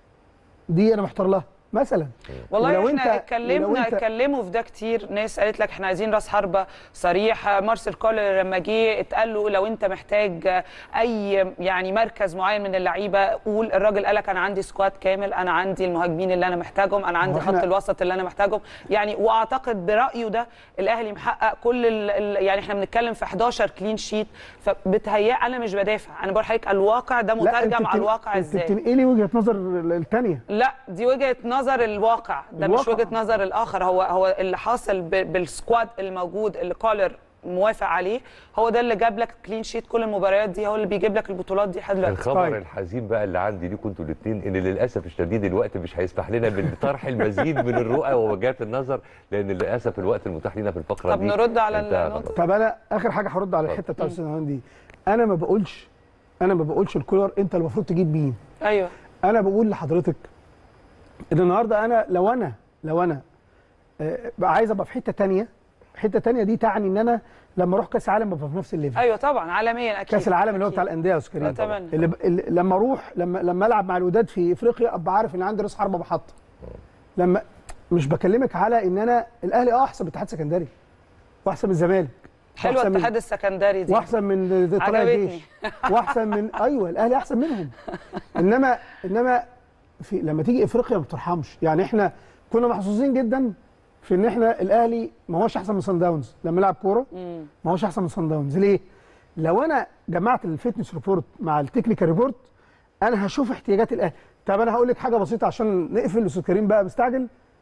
دي انا محتار لها مثلا والله ولو احنا أنت- اتكلمنا ولو أنت- اتكلموا في ده كتير ناس قالت لك احنا عايزين راس حربه صريح مارسيل كولر لما جه اتقال له لو انت محتاج اي يعني مركز معين من اللعيبه قول الراجل قال لك انا عندي سكواد كامل انا عندي المهاجمين اللي انا محتاجهم انا عندي هو خط إحنا- الوسط اللي انا محتاجهم يعني واعتقد برايه ده الاهلي محقق كل ال ال يعني احنا بنتكلم في 11 كلين شيت فبتهيأ انا مش بدافع انا بقول لحضرتك الواقع ده لا، أنت مترجم على بتن- الواقع انت ازاي بتنقلي وجهه نظر الثانيه لا دي وجهه نظر الواقع ده مش الواقع. وجهه نظر الاخر هو هو اللي حاصل ب- بالسكواد الموجود اللي كولر موافق عليه هو ده اللي جاب لك كلين شيت كل المباريات دي هو اللي بيجيب لك البطولات دي لحد دلوقتي الخبر طيب. الحزين بقى اللي عندي ليكم انتوا الاثنين ان للاسف الشديد الوقت مش هيسمح لنا بطرح المزيد من الرؤى ووجهات النظر لان للاسف الوقت المتاح لنا في الفقره طب دي نرد على انتهى النقطة خلاص. طب انا اخر حاجه هرد على الحته بتاعت الاستاذ نهان دي انا ما بقولش انا ما بقولش الكولر انت المفروض تجيب مين ايوه انا بقول لحضرتك ان النهارده انا لو انا لو انا آه، بقى عايز ابقى في حته تانية حته تانية دي تعني ان انا لما اروح كاس العالم ابقى في نفس الليفل ايوه طبعا عالميا اكيد كاس العالم اللي هو أكيد. بتاع الانديه يا استاذ كريم أتمنى. اللي, ب... اللي لما اروح لما لما العب مع الوداد في افريقيا ابقى عارف ان عندي راس حربه بحط لما مش بكلمك على ان انا الاهلي اه احسن من الاتحاد السكندري واحسن من الزمالك حلوه وأحسن من- الاتحاد السكندري دي واحسن من طلائع عجبتني. الجيش واحسن من ايوه الاهلي احسن منهم انما انما في لما تيجي افريقيا ما بترحمش يعني احنا كنا محظوظين جدا في ان احنا الاهلي ما هوش احسن من سان داونز لما لعب كوره ما هوش احسن من سان داونز ليه؟ لو انا جمعت الفيتنس ريبورت مع التكنيكال ريبورت انا هشوف احتياجات الاهلي طب انا هقول لك حاجه بسيطه عشان نقفل الاستاذ كريم بقى مستعجل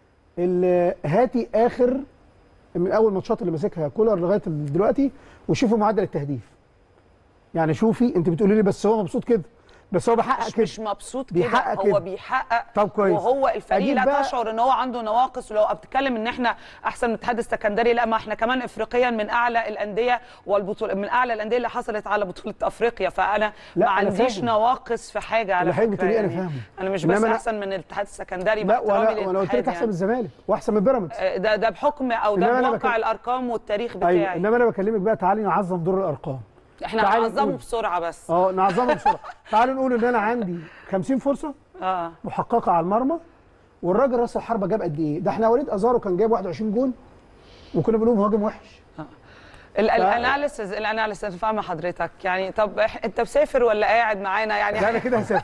ال- هاتي اخر من اول ماتشات اللي ماسكها كولر لغايه دلوقتي وشوفوا معدل التهديف يعني شوفي انت بتقولي لي بس هو مبسوط كده بس هو بيحقق مش, كده مش مبسوط بيحقق كده كده. هو بيحقق طب كويس. وهو الفريق أجيب لا بقى- تشعر ان هو عنده نواقص ولو بتتكلم ان احنا احسن من الاتحاد السكندري لا ما احنا كمان افريقيا من اعلى الانديه والبطوله من اعلى الانديه اللي حصلت على بطوله افريقيا فانا لا، ما أنا عنديش فاهم. نواقص في حاجه على اللي حضرتك فكره بتقوليه أنا يعني فاهمه. انا مش إنما بس أنا- احسن من الاتحاد السكندري لا باحترامي وانا وانا قلت لك للاتحاد احسن من يعني. الزمالك واحسن من بيراميدز آه، ده ده بحكم او إنما ده أنا بواقع بكلم- الارقام والتاريخ بتاعي ايوه انما انا بكلمك بقى تعالي نعظم دور الارقام احنا تعالي هنعظمه نقول. بسرعه بس اه نعظمها بسرعه تعالوا نقول ان انا عندي 50 فرصه اه محققه على المرمى والراجل راس الحربه جاب قد ايه؟ ده احنا وليد ازارو كان جايب 21 جون وكنا بنقول مهاجم وحش ال- الاناليسز الاناليسز أنا فاهمه حضرتك يعني طب إح- انت مسافر ولا قاعد معانا يعني ده انا كده هسافر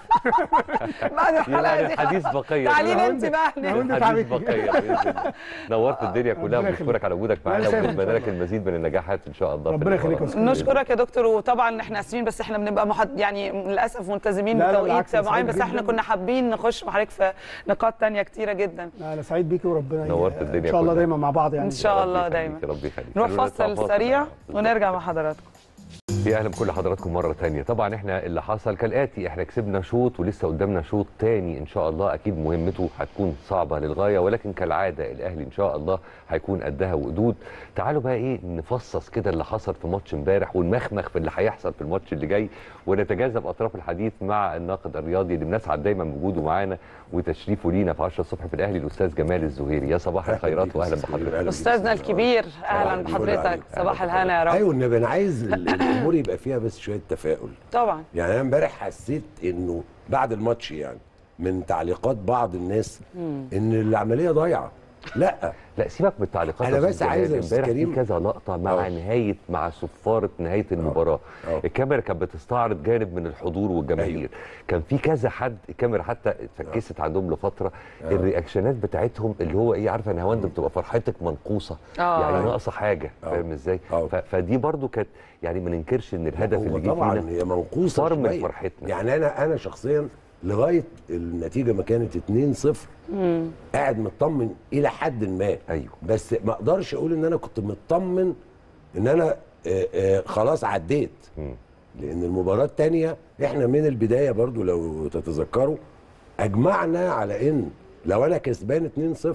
بعد الحلقه يبقى دي الحديث خلاص. بقية. تعالي لو انت أنت- بقى لو هناك. أنت الحديث تعبتني. بقية بإذن الله. نورت الدنيا كلها ربنا وبنشكرك على وجودك معانا يسعدك. ونتمنى لك المزيد من النجاحات ان شاء الله في ربنا يخليك يا المباراة. أستاذ. نشكرك يا دكتور وطبعا احنا اسفين بس احنا بنبقى محد يعني للاسف ملتزمين لا، لا، بتوقيت بالعكس، أنا معين سعيد بس احنا جداً. كنا حابين نخش مع حضرتك في نقاط تانية كتيرة جدا لا، انا سعيد بيكي وربنا ي- نورت الدنيا ان شاء الله كلها. دايما مع بعض يعني ان شاء الله يخليك، دايما يا رب يخليك نروح خلونا نطلع فاصل سريع بالظبط. ونرجع مع حضراتكم يا اهلا بكل حضراتكم مره تانية طبعا احنا اللي حصل كالاتي احنا كسبنا شوط ولسه قدامنا شوط تاني ان شاء الله اكيد مهمته هتكون صعبه للغايه ولكن كالعاده الاهلي ان شاء الله هيكون قدها وقدود تعالوا بقى ايه نفصص كده اللي حصل في ماتش امبارح ونمخمخ في اللي هيحصل في الماتش اللي جاي ونتجاذب اطراف الحديث مع الناقد الرياضي اللي بنسعد دايما بوجوده معانا وتشريفه لينا في 10 الصبح في الاهلي الاستاذ جمال الزهيري يا صباح الخيرات واهلا بحضرتك استاذنا الكبير اهلا بحضرتك صباح الهنا يا رب ايوه النبي انا عايز ال- الامور يبقى فيها بس شويه تفاؤل طبعا يعني انا امبارح حسيت انه بعد الماتش يعني من تعليقات بعض الناس ان العمليه ضايعه لا لا سيبك من التعليقات أنا يا بس أستاذ عايز جمال. يا أستاذ امبارح في كريم- كذا لقطه مع أه. نهايه مع صفاره نهايه المباراه أه. الكاميرا كانت بتستعرض جانب من الحضور والجماهير أيوه. كان في كذا حد الكاميرا حتى اتفكست عندهم لفتره الرياكشنات بتاعتهم اللي هو ايه عارفه يا نهاوند بتبقى فرحتك منقوصه آه. يعني ناقصه حاجه أه. فاهم ازاي أه. ف- فدي برضو كانت يعني ما ننكرش ان الهدف هو اللي جه طبعا فينا هي منقوصه فار من شوية. فرحتنا. يعني انا انا شخصيا لغايه النتيجه ما كانت 2-0 قاعد مطمن الى حد ما ايوه بس ما اقدرش اقول ان انا كنت مطمن ان انا آه، آه، خلاص عديت مم. لان المباراه الثانيه احنا من البدايه برضو لو تتذكروا اجمعنا على ان لو انا كسبان 2-0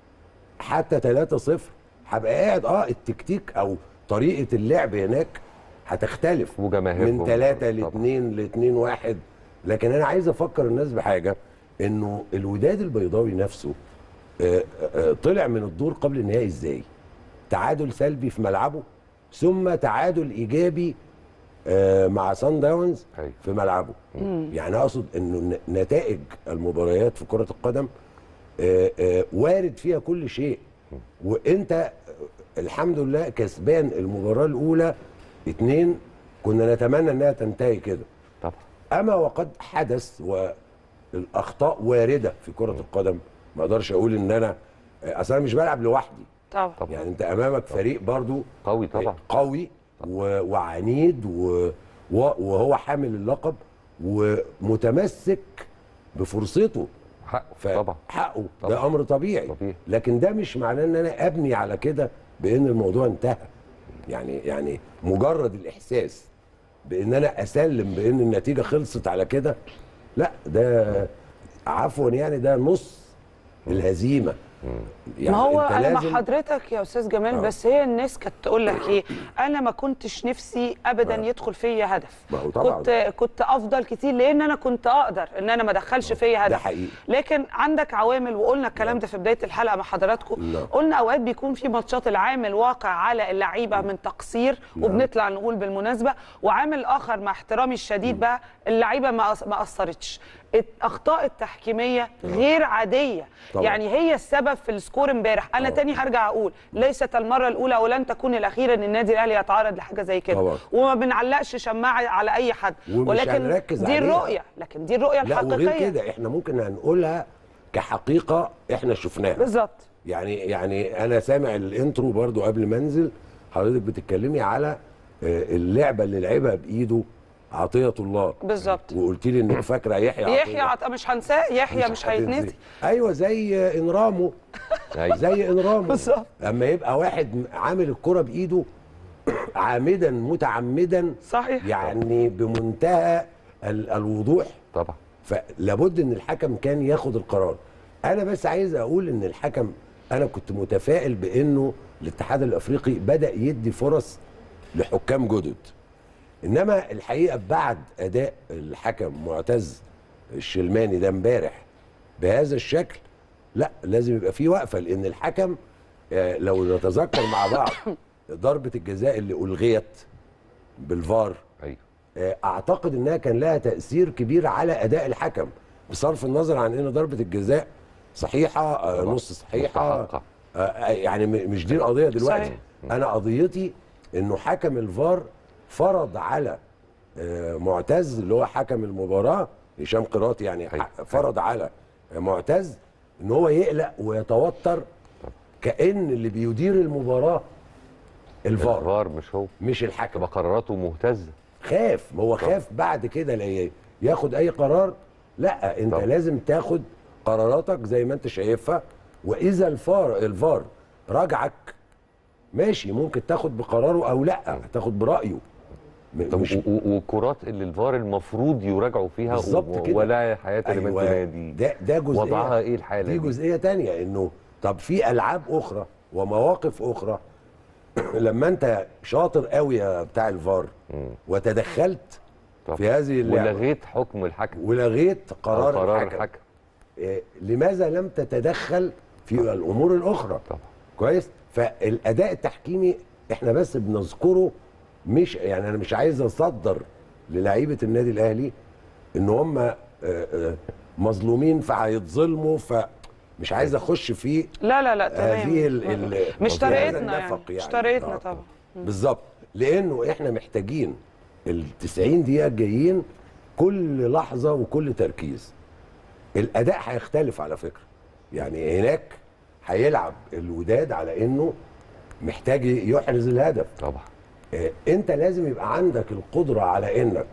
حتى 3-0 هبقى قاعد اه التكتيك او طريقه اللعب هناك هتختلف وجماهيرهم من 3 ل طبعاً. 2 ل 2 1 لكن انا عايز افكر الناس بحاجه انه الوداد البيضاوي نفسه آه، آه، طلع من الدور قبل النهائي ازاي تعادل سلبي في ملعبه ثم تعادل ايجابي آه، مع سان داونز أيوة. في ملعبه يعني اقصد انه ن- نتائج المباريات في كره القدم آه، آه، وارد فيها كل شيء وانت آه، الحمد لله كسبان المباراه الاولى اتنين كنا نتمنى انها تنتهي كده طبعا اما وقد حدث والاخطاء وارده في كره القدم ما اقدرش اقول ان انا اصل انا مش بلعب لوحدي طبعا طبعا يعني انت امامك فريق برضو قوي طبعا قوي و- وعنيد و- و- وهو حامل اللقب ومتمسك بفرصته حقه طبعا حقه طبعا. ده امر طبيعي طبيعي. لكن ده مش معناه ان انا ابني على كده بان الموضوع انتهى يعني يعني مجرد الاحساس بان انا اسلم بان النتيجه خلصت على كده لا ده عفوا يعني ده نص الهزيمه ما هو أنت انا لازم- مع حضرتك يا استاذ جمال آه. بس هي الناس كانت تقول لك ايه انا ما كنتش نفسي ابدا يدخل فيا هدف ما هو طبعاً. كنت كنت افضل كتير لان انا كنت اقدر ان انا ما ادخلش فيا هدف ده حقيقي. لكن عندك عوامل وقلنا الكلام ده في بدايه الحلقه مع حضراتكم نعم. قلنا اوقات بيكون في ماتشات العامل واقع على اللعيبه من تقصير نعم. وبنطلع نقول بالمناسبه وعامل اخر مع احترامي الشديد بقى اللعيبه ما أص- ما قصرتش الاخطاء التحكيميه غير عاديه طبعاً. يعني هي السبب في السكور امبارح انا طبعاً. تاني هرجع اقول ليست المره الاولى ولن تكون الاخيره ان النادي الاهلي يتعرض لحاجه زي كده طبعاً. وما بنعلقش شماعه على اي حد ومش ولكن هنركز دي عليها. الرؤيه لكن دي الرؤيه لا وغير الحقيقيه كده احنا ممكن هنقولها كحقيقه احنا شفناها بالظبط يعني يعني انا سامع الانترو برضو قبل ما انزل حضرتك بتتكلمي على آه، اللعبه اللي لعبها بايده عطيه الله بالظبط وقلت لي انك فاكره يحيى عطية. يحيى عط... مش هنساه يحيى مش هيتنسي هتنسي. ايوه زي آه، انرامو أيوة. زي انرامو بالظبط. اما يبقى واحد عامل الكره بايده عامدا متعمدا صحيح يعني بمنتهى ال- الوضوح طبعا فلابد ان الحكم كان ياخد القرار انا بس عايز اقول ان الحكم انا كنت متفائل بانه الاتحاد الافريقي بدا يدي فرص لحكام جدد انما الحقيقه بعد اداء الحكم معتز الشلماني ده امبارح بهذا الشكل لا لازم يبقى في وقفه لان الحكم آه، لو نتذكر مع بعض ضربه الجزاء اللي الغيت بالفار ايوه آه، اعتقد انها كان لها تاثير كبير على اداء الحكم بصرف النظر عن ان ضربه الجزاء صحيحه آه، طبعا. نص صحيحه مستحقة. آه، آه، يعني م- مش دي القضيه دلوقتي صحيح. انا قضيتي انه حكم الفار فرض على آه، معتز اللي هو حكم المباراه هشام قراط يعني أيوة. ح- فرض على آه، معتز ان هو يقلق ويتوتر كان اللي بيدير المباراه الفار الفار مش هو مش الحكم تبقى قراراته مهتزه خاف ما هو خاف بعد كده لا ياخد اي قرار لا انت طبعا. لازم تاخد قراراتك زي ما انت شايفها واذا الفار الفار راجعك ماشي ممكن تاخد بقراره او لا تاخد برايه م- طب مش و- و- والكرات اللي الفار المفروض يراجعوا فيها بالظبط و- كده. ولا حياه لمن أيوة، تنادي ده ده جزئيه وضعها ايه الحاله دي دي؟ جزئيه تانية انه طب في العاب اخرى ومواقف اخرى لما انت شاطر قوي يا بتاع الفار وتدخلت طب. في هذه اللعبه ولغيت حكم الحكم ولغيت قرار, أو قرار الحكم, الحكم إيه، لماذا لم تتدخل في الامور الاخرى طبعا كويس فالاداء التحكيمي احنا بس بنذكره مش يعني انا مش عايز اصدر للعيبه النادي الاهلي ان هم آه، آه، مظلومين فهيتظلموا فمش عايز اخش في لا لا لا تمام هذه ال- ال- مش هذا طريقتنا يعني النفق مش طريقتنا آه. طبعا بالظبط لانه احنا محتاجين ال 90 دقيقه الجايين كل لحظه وكل تركيز الاداء هيختلف على فكره يعني هناك هيلعب الوداد على انه محتاج يحرز الهدف طبعا آه، انت لازم يبقى عندك القدره على انك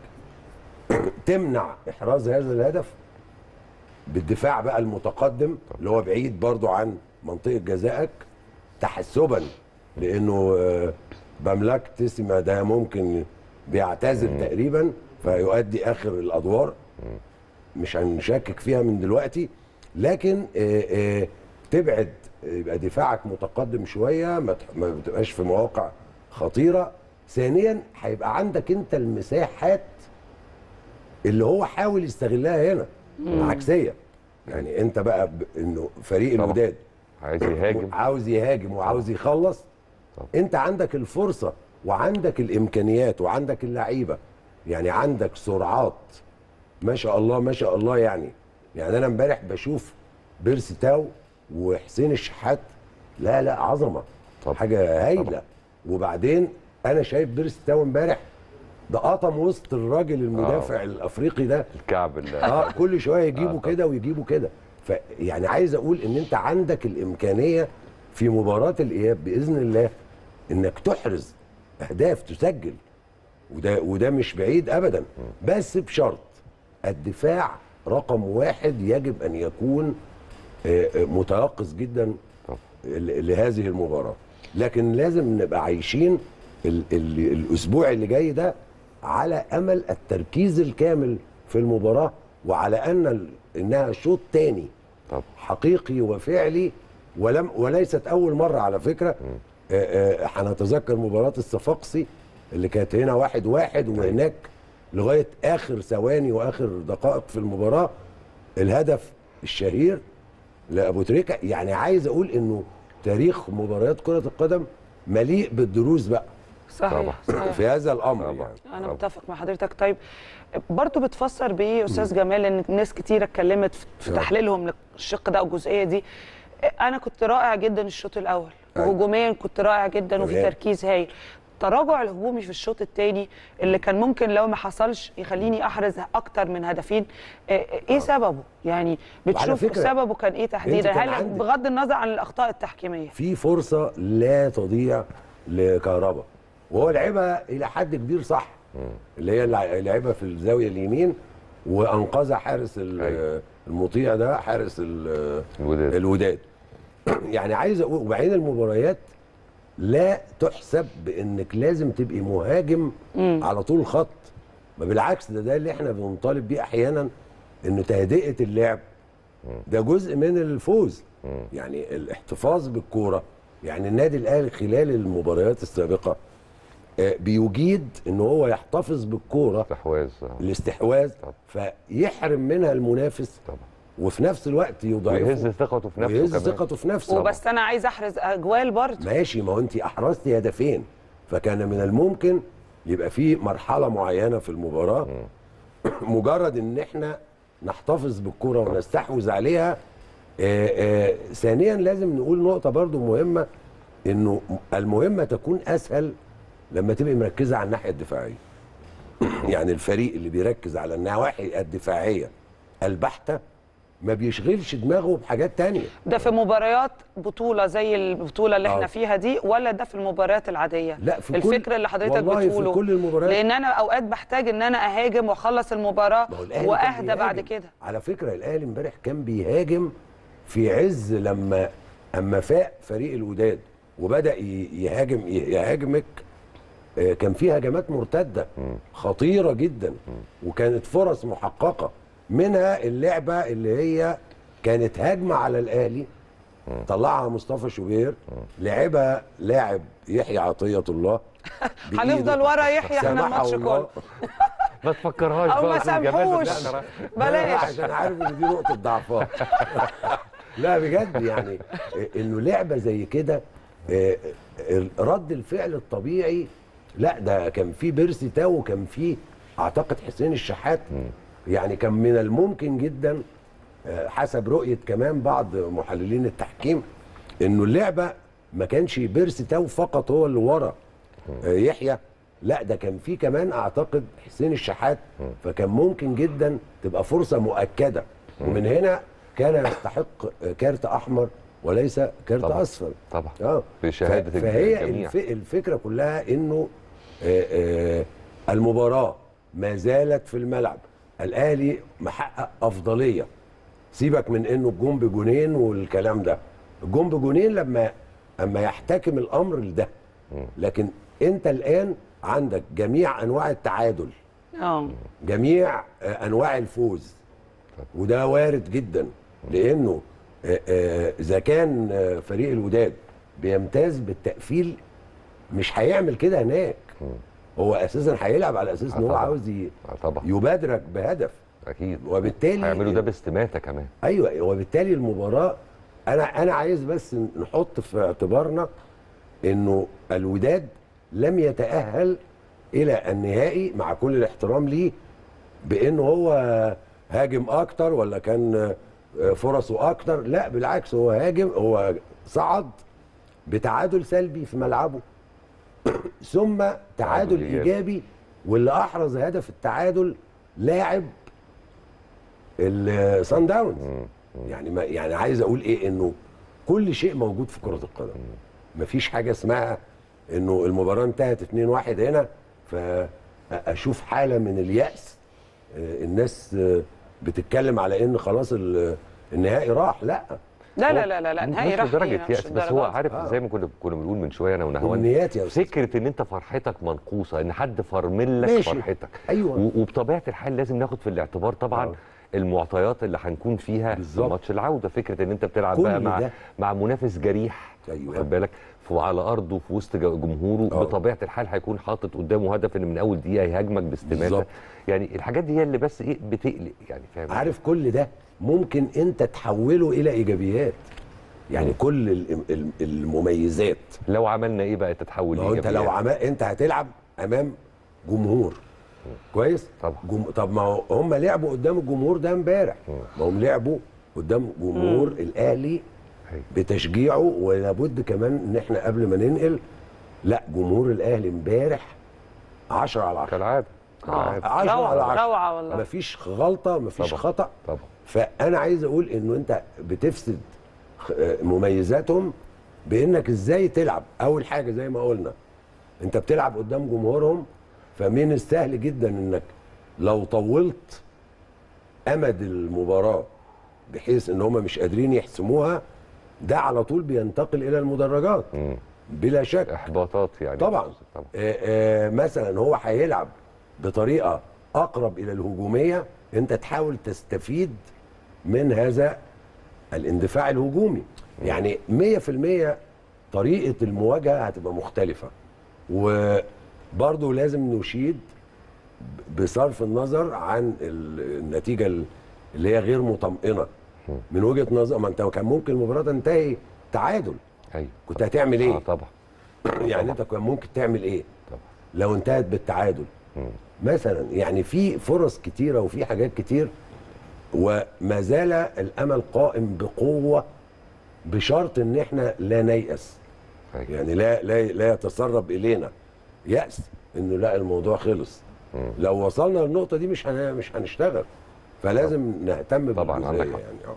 تمنع احراز هذا الهدف بالدفاع بقى المتقدم اللي هو بعيد برضو عن منطقه جزائك تحسبا لانه آه، بملاك تسمة ده ممكن بيعتزل تقريبا فيؤدي اخر الادوار مش هنشكك فيها من دلوقتي لكن آه، آه، تبعد يبقى دفاعك متقدم شويه ما تح- ما بتبقاش في مواقع خطيره ثانيا هيبقى عندك انت المساحات اللي هو حاول يستغلها هنا عكسيه يعني انت بقى ب... انه فريق طبعا. الوداد عايز يهاجم عاوز يهاجم وعاوز يخلص طبعا. انت عندك الفرصه وعندك الامكانيات وعندك اللعيبه يعني عندك سرعات ما شاء الله ما شاء الله يعني يعني انا امبارح بشوف بيرسي تاو وحسين الشحات لا لا عظمه طبعا. حاجه هايله طبعا. وبعدين انا شايف بيرسي تاو امبارح ده قطم وسط الراجل المدافع الافريقي ده الكعب اللي اه كل شويه يجيبوا آه، طبعا. كده ويجيبوا كده فيعني عايز اقول ان انت عندك الامكانيه في مباراه الاياب باذن الله انك تحرز اهداف تسجل وده وده مش بعيد ابدا بس بشرط الدفاع رقم واحد يجب ان يكون آه، آه، متيقظ جدا طبعا. ل- لهذه المباراه لكن لازم نبقى عايشين ال ال الاسبوع اللي جاي ده على امل التركيز الكامل في المباراه وعلى ان ال- انها شوط تاني طب حقيقي وفعلي ولم وليست اول مره على فكره آه، آه، هنتذكر مباراه الصفاقسي اللي كانت هنا واحد واحد وهناك لغايه اخر ثواني واخر دقائق في المباراه الهدف الشهير لابو تريكه يعني عايز اقول انه تاريخ مباريات كره القدم مليء بالدروس بقى صحيح صحيح في هذا الامر طبعا. يعني انا متفق مع حضرتك طيب برضو بتفسر بايه يا استاذ جمال ان ناس كتيره اتكلمت في- في آه. تحليلهم للشق ده او الجزئيه دي انا كنت رائع جدا الشوط الاول أيوة. وهجوميا كنت رائع جدا وفي تمام. تركيز هايل التراجع الهجومي في الشوط الثاني اللي كان ممكن لو ما حصلش يخليني احرز اكتر من هدفين إيه- ايه سببه يعني بتشوف فكرة، سببه كان ايه تحديدا كان هل عندك- بغض النظر عن الاخطاء التحكيميه في فرصه لا تضيع لكهربا وهو لعبها الى حد كبير صح اللي هي لع- لعبها في الزاويه اليمين وانقذها حارس ال- أيوة. المطيع ده حارس ال- الوداد. الوداد يعني عايز اقول وبعدين المباريات لا تحسب بانك لازم تبقي مهاجم على طول الخط ما بالعكس ده ده اللي احنا بنطالب بيه احيانا ان تهدئه اللعب ده جزء من الفوز يعني الاحتفاظ بالكوره يعني النادي الاهلي خلال المباريات السابقه آه، بيجيد ان هو يحتفظ بالكوره استحواذ آه. الاستحواذ طبعا. فيحرم منها المنافس طبعا وفي نفس الوقت يضعفه ويهز ثقته في نفسه ويهز كمان. ثقته في نفسه وبس انا عايز احرز اجوال برضو ماشي ما هو انت احرزتي هدفين فكان من الممكن يبقى في مرحله معينه في المباراه مجرد ان احنا نحتفظ بالكره ونستحوذ عليها آه، آه، ثانيا لازم نقول نقطه برضو مهمه انه المهمه تكون اسهل لما تبقي مركزه على الناحيه الدفاعيه يعني الفريق اللي بيركز على النواحي الدفاعيه البحته ما بيشغلش دماغه بحاجات تانية ده في مباريات بطولة زي البطولة اللي احنا آه. فيها دي ولا ده في المباريات العادية؟ لا، في كل- الفكر اللي حضرتك والله في بتقوله كل المباريات. لأن أنا أوقات بحتاج إن أنا أهاجم وأخلص المباراة ما هو الأهلي كان وأهدى بعد بيهاجم. كده على فكره الاهلي امبارح كان بيهاجم في عز لما اما فاق فريق الوداد وبدا ي- يهاجم يهاجمك آه، كان في هجمات مرتده خطيره جدا وكانت فرص محققه منها اللعبه اللي هي كانت هجمه على الاهلي طلعها مصطفى شوبير لعبها لاعب يحيى عطيه الله بإيده. هنفضل ورا يحيى احنا سمحه الماتش الله. كله ما تفكرهاش أو بقى ما في الجمال ده. سامحوش. لا، لا، بلاش عشان عارف ان دي نقطه ضعفها لا بجد يعني انه لعبه زي كده آه، آه، رد الفعل الطبيعي لا ده كان في بيرسي تاو وكان في اعتقد حسين الشحات يعني كان من الممكن جدا آه، حسب رؤيه كمان بعض محللين التحكيم انه اللعبه ما كانش بيرسي تاو فقط هو اللي ورا آه، يحيى لا ده كان في كمان اعتقد حسين الشحات فكان ممكن جدا تبقى فرصه مؤكده ومن هنا كان يستحق آه، كارت احمر وليس كارت طبعا. اصفر طبعا اه بشهادة ف- فهي الجميع. الف... الفكره كلها انه آه، آه، المباراه ما زالت في الملعب الاهلي محقق افضليه سيبك من انه الجون بجونين والكلام ده الجون بجونين لما اما يحتكم الامر لده لكن انت الان عندك جميع انواع التعادل اه جميع آه، انواع الفوز وده وارد جدا لانه آه، آه، اذا كان آه، فريق الوداد بيمتاز بالتقفيل مش هيعمل كده هناك هو اساسا هيلعب على اساس آه ان هو طبعاً. عاوز ي- آه طبعا يبادرك بهدف اكيد وبالتالي هيعملوا ده باستماته كمان ايوه وبالتالي المباراه انا انا عايز بس نحط في اعتبارنا انه الوداد لم يتاهل الى النهائي مع كل الاحترام ليه بانه هو هاجم اكتر ولا كان فرصه اكتر لا بالعكس هو هاجم هو صعد بتعادل سلبي في ملعبه ثم تعادل تعادل إيجابي. ايجابي واللي احرز هدف التعادل لاعب الصن داونز يعني ما يعني عايز اقول ايه انه كل شيء موجود في كره القدم مفيش حاجه اسمها انه المباراه انتهت 2-1 هنا فاشوف حاله من الياس آه، الناس آه، بتتكلم على ان خلاص ال- النهائي راح لا لا لا هو لا لا, لا. نهائي مش راح لدرجه فينا، مش يأس بس هو الدرجات. عارف آه. زي ما كنا كنا بنقول من شويه انا ونهوان امنيات يا استاذ فكره ان انت فرحتك منقوصه ان حد فرمل لك ماشي. فرحتك ايوه و- وبطبيعه الحال لازم ناخد في الاعتبار طبعا آه. المعطيات اللي هنكون فيها في بالظبط. ماتش العوده فكره ان انت بتلعب كل بقى مع ده. مع منافس جريح أيوة. واخد بالك وعلى ارضه في وسط جو- جمهوره آه. بطبيعه الحال هيكون حاطط قدامه هدف ان من اول دقيقه يهاجمك باستماته بالظبط. يعني الحاجات دي هي اللي بس ايه بتقلق يعني فاهم عارف كل ده ممكن انت تحوله الى ايجابيات يعني كل ال- ال- المميزات لو عملنا ايه بقى تتحول لو انت لو لإيجابيات؟ عمل انت هتلعب امام جمهور كويس طبعا. جم... طب ما هو- هم لعبوا قدام الجمهور ده امبارح ما هم لعبوا قدام جمهور الاهلي أيوة. بتشجيعه ولابد كمان ان احنا قبل ما ننقل لا جمهور الاهلي امبارح 10 على 10 كالعاده آه. كالعاده 10 على روعه 10 روعه والله مفيش غلطه مفيش طبعا. خطا طبعا فانا عايز اقول انه انت بتفسد خ- آه، مميزاتهم بانك ازاي تلعب اول حاجه زي ما قلنا انت بتلعب قدام جمهورهم فمن السهل جدا انك لو طولت امد المباراه بحيث ان هم مش قادرين يحسموها ده على طول بينتقل الى المدرجات مم. بلا شك احباطات يعني طبعا طبعا آه آه مثلا هو هيلعب بطريقه اقرب الى الهجوميه انت تحاول تستفيد من هذا الاندفاع الهجومي يعني 100% طريقه المواجهه هتبقى مختلفه وبرضه لازم نشيد بصرف النظر عن ال- النتيجه اللي هي غير مطمئنه من وجهه نظر ما انت كان ممكن المباراه تنتهي تعادل ايوه كنت هتعمل ايه؟ اه طبعا يعني انت كان ممكن تعمل ايه طبعا لو انتهت بالتعادل مم. مثلا يعني في فرص كتيره وفي حاجات كتير وما زال الامل قائم بقوه بشرط ان احنا لا نيأس أيوة. يعني لا لا لا يتسرب الينا يأس انه لا الموضوع خلص مم. لو وصلنا للنقطه دي مش هن- مش هنشتغل فلازم نهتم طبعاً، بالجزئية عندك حق. يعني اه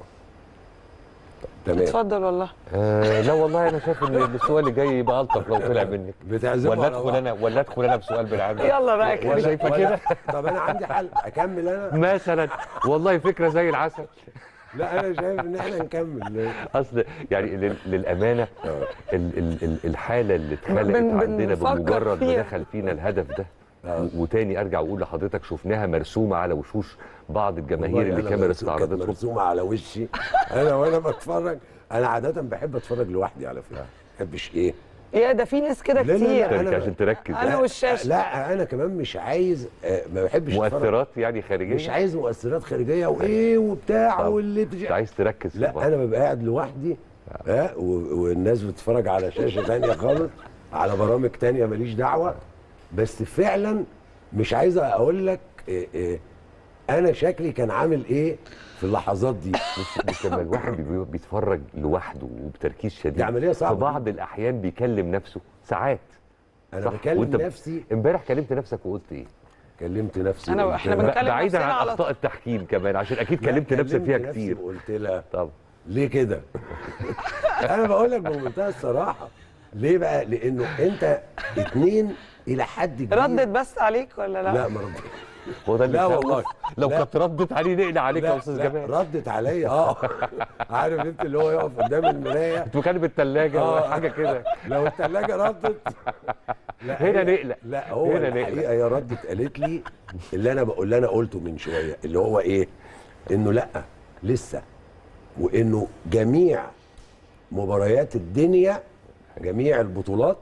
تمام اتفضل والله آه لا والله انا شايف ان السؤال اللي جاي يبقى الطف لو طلع منك بتعزموا ولا على ادخل بعض. انا ولا ادخل انا بسؤال بالعافيه يلا بقى كده ولا شايفه ولا- كده طب انا عندي حل اكمل انا مثلا والله فكره زي العسل لا انا شايف ان احنا نكمل اصل يعني لل- للامانه ال ال ال الحاله اللي اتخلقت بن- عندنا بنفكر بمجرد ما فيها. دخل فينا الهدف ده آه. و- وتاني ارجع واقول لحضرتك شفناها مرسومه على وشوش بعض الجماهير والله اللي أنا كاميرا مرسوم- كانت استعرضتهم مرسومه على وشي انا وانا بتفرج انا عاده بحب اتفرج لوحدي على فكره ما بحبش ايه يا ده في ناس كده لا، لا، لا، كتير أنا- ترك- عشان تركز أنا والشاشة. لا انا كمان مش عايز آه، ما بحبش أتفرج. مؤثرات يعني خارجيه مش عايز مؤثرات خارجيه وايه وبتاع طب. واللي مش بتج... عايز تركز في لا الوقت. انا ببقى قاعد لوحدي ها و- والناس بتتفرج على شاشه ثانيه خالص على برامج تانية ماليش دعوه بس فعلا مش عايز اقول لك إيه إيه انا شكلي كان عامل ايه في اللحظات دي مش مش لما الواحد بيبقى بيتفرج لوحده وبتركيز شديد دي عملية صعبة في بعض الاحيان بيكلم نفسه ساعات انا صح. بكلم وأنت ب- نفسي امبارح كلمت نفسك وقلت ايه؟ كلمت نفسي أنا- وقلت إحنا لها- بنتكلم بعيدا نفسنا عن على اخطاء التحكيم كمان عشان اكيد لا، كلمت نفسك فيها نفسي كتير وقلت لها طب ليه كده؟ انا بقول لك بمنتهى الصراحه ليه بقى؟ لانه انت اتنين الى حد كبير ردت بس عليك ولا لا؟ لا ما ردت هو ده اللي لا يخوف. والله. لو لا. كانت ردت عليه نقلع عليك يا لا، استاذ لا، جمال ردت عليا اه عارف انت اللي هو يقف قدام المرايه كنت مكلم الثلاجه آه. ولا حاجه كده لو الثلاجه ردت لا هنا هي- نقلق. لا هو هنا نقلق. الحقيقه هي ردت قالت لي اللي انا بقول اللي انا قلته من شويه اللي هو ايه انه لا لسه وانه جميع مباريات الدنيا جميع البطولات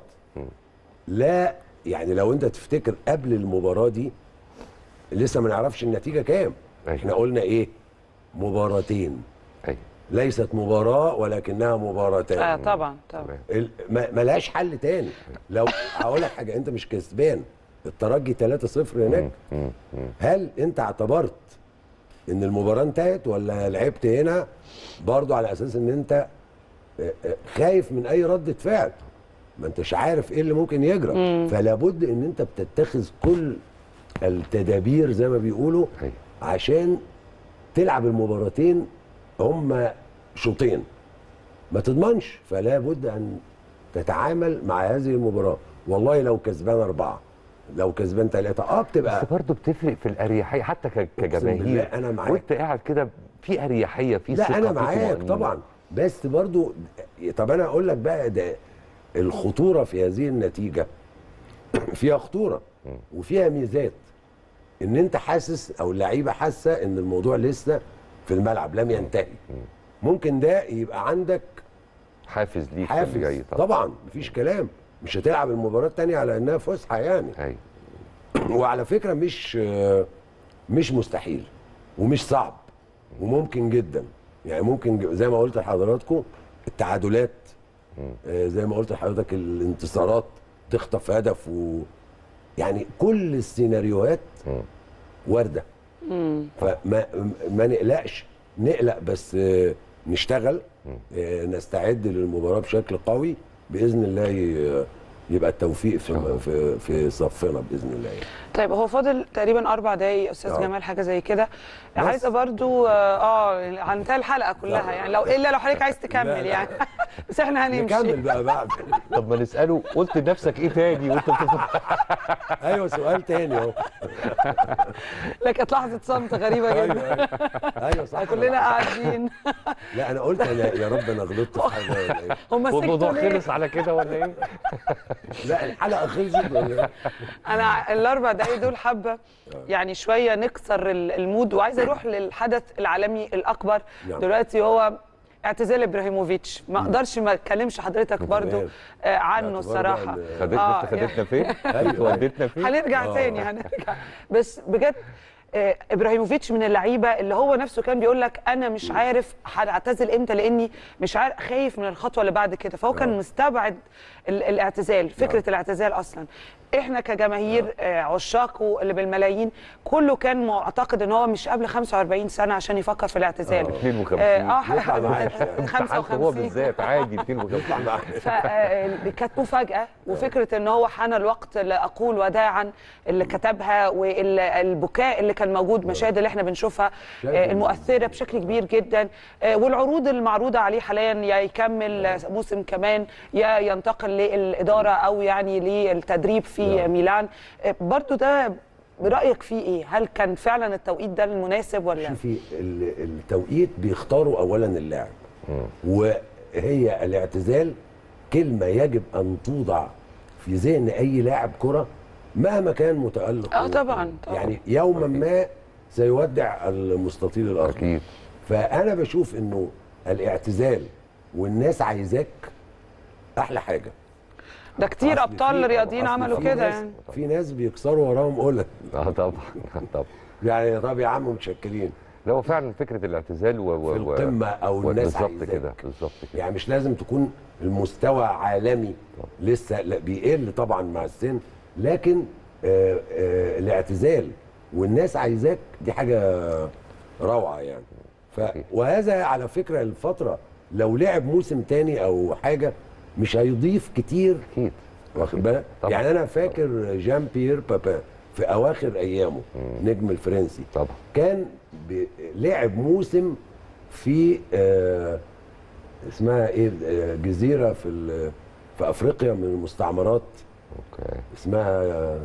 لا يعني لو انت تفتكر قبل المباراه دي لسه ما نعرفش النتيجه كام أيوة. احنا قلنا ايه مباراتين ايوه ليست مباراه ولكنها مباراتان اه طبعا طبعا ال- ما ملهاش حل تاني لو هقول لك حاجه انت مش كسبان الترجي 3-0 هناك هل انت اعتبرت ان المباراه انتهت ولا لعبت هنا برضو على اساس ان انت آه، آه، خايف من اي ردة فعل ما انتش عارف ايه اللي ممكن يجرى فلا بد ان انت بتتخذ كل التدابير زي ما بيقولوا أيوة. عشان تلعب المباراتين هما شوطين ما تضمنش فلا بد ان تتعامل مع هذه المباراه والله لو كسبان اربعه لو كسبان ثلاثه اه بتبقى بس برضه بتفرق في الاريحيه حتى ك- بالله كجماهير أنا معاك. وانت قاعد كده في اريحيه في لا ثقه انا في معاك طمأنينة. طبعا بس برضو طب انا اقول لك بقى ده الخطوره في هذه النتيجه فيها خطوره وفيها ميزات ان انت حاسس او اللعيبه حاسه ان الموضوع لسه في الملعب لم ينتهي ممكن ده يبقى عندك حافز ليك في حافز اللي جاي طبعا طبعا مفيش كلام مش هتلعب المباراه الثانيه على انها فسحه يعني ايوه وعلى فكره مش مش مستحيل ومش صعب وممكن جدا يعني ممكن ج- زي ما قلت لحضراتكم التعادلات آه، زي ما قلت لحضرتك الانتصارات تخطف هدف و يعني كل السيناريوهات وارده فما ما نقلقش نقلق بس آه، نشتغل آه، نستعد للمباراه بشكل قوي باذن الله ي- يبقى التوفيق في في في صفنا باذن الله يعني. طيب هو فاضل تقريبا اربع دقايق استاذ آه. جمال حاجه زي كده بس. عايزه برضو اه آه، هننتهي الحلقه كلها يعني لو الا لو حضرتك عايز لا، تكمل لا. يعني بس احنا هنمشي نكمل بقى بعد طب ما نساله قلت لنفسك ايه تاني وانت بتتفرج ايوه سؤال تاني اهو لك كانت لحظه صمت غريبه جدا ايوه ايوه صح كلنا قاعدين لا انا قلت أنا يا رب انا غلطت في حاجه ولا ايه هم والموضوع سكتوا ليه؟ خلص على كده ولا ايه؟ لا الحلقه خلصت ولا إيه؟ انا الاربع دقايق دول حابه يعني شويه نكسر ال- المود وعايزه اروح للحدث العالمي الاكبر نعم. دلوقتي هو اعتزال ابراهيموفيتش ما اقدرش ما اتكلمش حضرتك برضو تمام. آه، عنه باعتبار الصراحه بقى إن- خدتنا آه، انت خدتنا فين؟ أيوة. انت وديتنا فين؟ هنرجع آه. تاني هنرجع بس بجد آه، ابراهيموفيتش من اللعيبه اللي هو نفسه كان بيقول لك انا مش عارف هعتزل امتى لاني مش عارف خايف من الخطوه اللي بعد كده فهو كان آه. مستبعد ال- الاعتزال فكره الاعتزال اصلا احنا كجماهير آه، عشاقه اللي بالملايين كله كان معتقد ان هو مش قبل 45 سنه عشان يفكر في الاعتزال 52 اه يطلع معاك. امتحنت هو 55 بالذات عادي 52 فكانت مفاجاه وفكره ان هو حان الوقت لاقول وداعا اللي كتبها والبكاء اللي كان موجود مشاهد اللي احنا بنشوفها شايف آه، المؤثره بشكل كبير جدا آه، والعروض المعروضه عليه حاليا يا يكمل موسم كمان يا ينتقل للاداره او يعني للتدريب في نعم. ميلان آه، برضو ده رايك فيه ايه هل كان فعلا التوقيت ده المناسب ولا شوفي ال- التوقيت بيختاروا اولا اللاعب وهي الاعتزال كلمه يجب ان توضع في ذهن اي لاعب كره مهما كان متالق اه طبعا طبعا يعني يوما ما سيودع المستطيل الارضي اكيد فانا بشوف انه الاعتزال والناس عايزاك احلى حاجه ده كتير أصل ابطال في- رياضيين أصل عملوا في كده ناس- يعني في ناس بيكسروا وراهم قلة اه طبعا طبعا يعني طب يا عم متشكرين لا هو فعلا فكره الاعتزال و, و في و- القمه او و- الناس بالظبط عايزاك. كده بالظبط كده يعني مش لازم تكون المستوى عالمي لسه لا بيقل طبعا مع السن لكن آه آه الاعتزال والناس عايزاك دي حاجه روعه يعني ف وهذا على فكره الفتره لو لعب موسم تاني او حاجه مش هيضيف كتير اكيد واخد بالك طبعا. يعني انا فاكر جان بيير بابان في اواخر ايامه نجم الفرنسي طبعا كان ب- لعب موسم في آه اسمها ايه آه، جزيره في ال- في افريقيا من المستعمرات اوكي اسمها آه،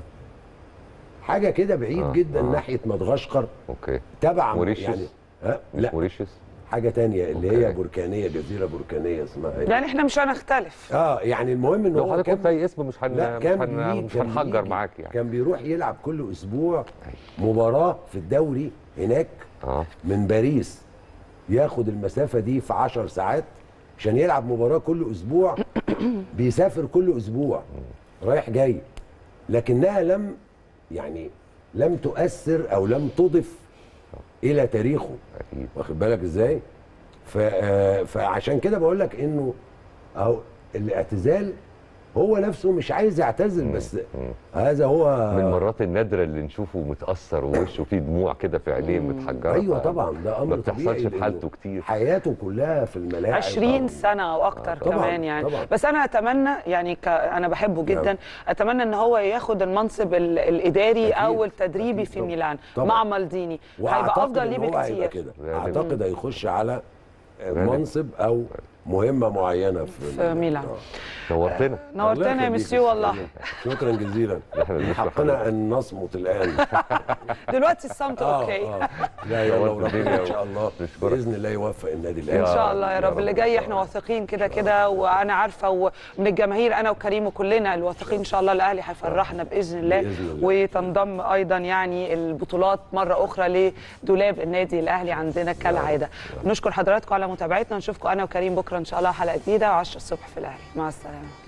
حاجه كده بعيد آه، جدا آه. ناحيه مدغشقر اوكي تبع موريشيوس؟ يعني ها مش لا موريشيوس حاجه تانية اللي أوكي. هي بركانيه جزيره بركانيه اسمها إيه؟ يعني احنا مش هنختلف اه يعني المهم ان لو هو حضرتك كان قلت اي اسم مش هن لا مش, كان هن... بيجي- مش كان هنحجر بيجي- معاك يعني كان بيروح يلعب كل اسبوع مباراه في الدوري هناك اه من باريس ياخد المسافه دي في 10 ساعات عشان يلعب مباراه كل اسبوع بيسافر كل اسبوع رايح جاي لكنها لم يعني لم تؤثر او لم تضف الى تاريخه اكيد واخد بالك ازاي ف- آه، فعشان كده بقول لك انه اهو الاعتزال هو نفسه مش عايز يعتزل بس هذا هو من المرات النادره اللي نشوفه متاثر ووشه فيه دموع كده في عينيه متحجره ايوه ف- طبعا ده امر ما بتحصلش طبيعي في لأنه حالته كتير حياته كلها في الملاعب 20 سنه او اكتر طبعاً، كمان يعني طبعاً. بس انا اتمنى يعني ك... انا بحبه جدا نعم. اتمنى ان هو ياخد المنصب ال... الاداري أكيد، او التدريبي أكيد في طبعاً. ميلان طبعاً. مع مالديني هيبقى واعتقد افضل إن ليه هو هيبقى بكتير كده غالباً. اعتقد هيخش على غالباً. منصب او مهمه معينه في, في ميلان. آه. نورتنا نورتنا يا الله مسيو يخليك. والله شكرا جزيلا احنا من بنشكر حقنا ان نصمت الان دلوقتي الصمت اوكي لا يا نورت لو ربنا الدنيا ان شاء الله نشكرك. باذن الله يوفق النادي ان الاهلي شاء الله يا يا رب رب اللي إن جاي شاء احنا واثقين كده كده وانا عارفه ومن الجماهير انا وكريم وكلنا الواثقين ان شاء الله الاهلي هيفرحنا باذن الله بإذن الله. وتنضم ايضا يعني البطولات مره اخرى لدولاب النادي الاهلي عندنا كالعاده نشكر حضراتكم على متابعتنا نشوفكم انا وكريم بكره ان شاء الله حلقه جديده و10 الصبح في الاهلي مع السلامه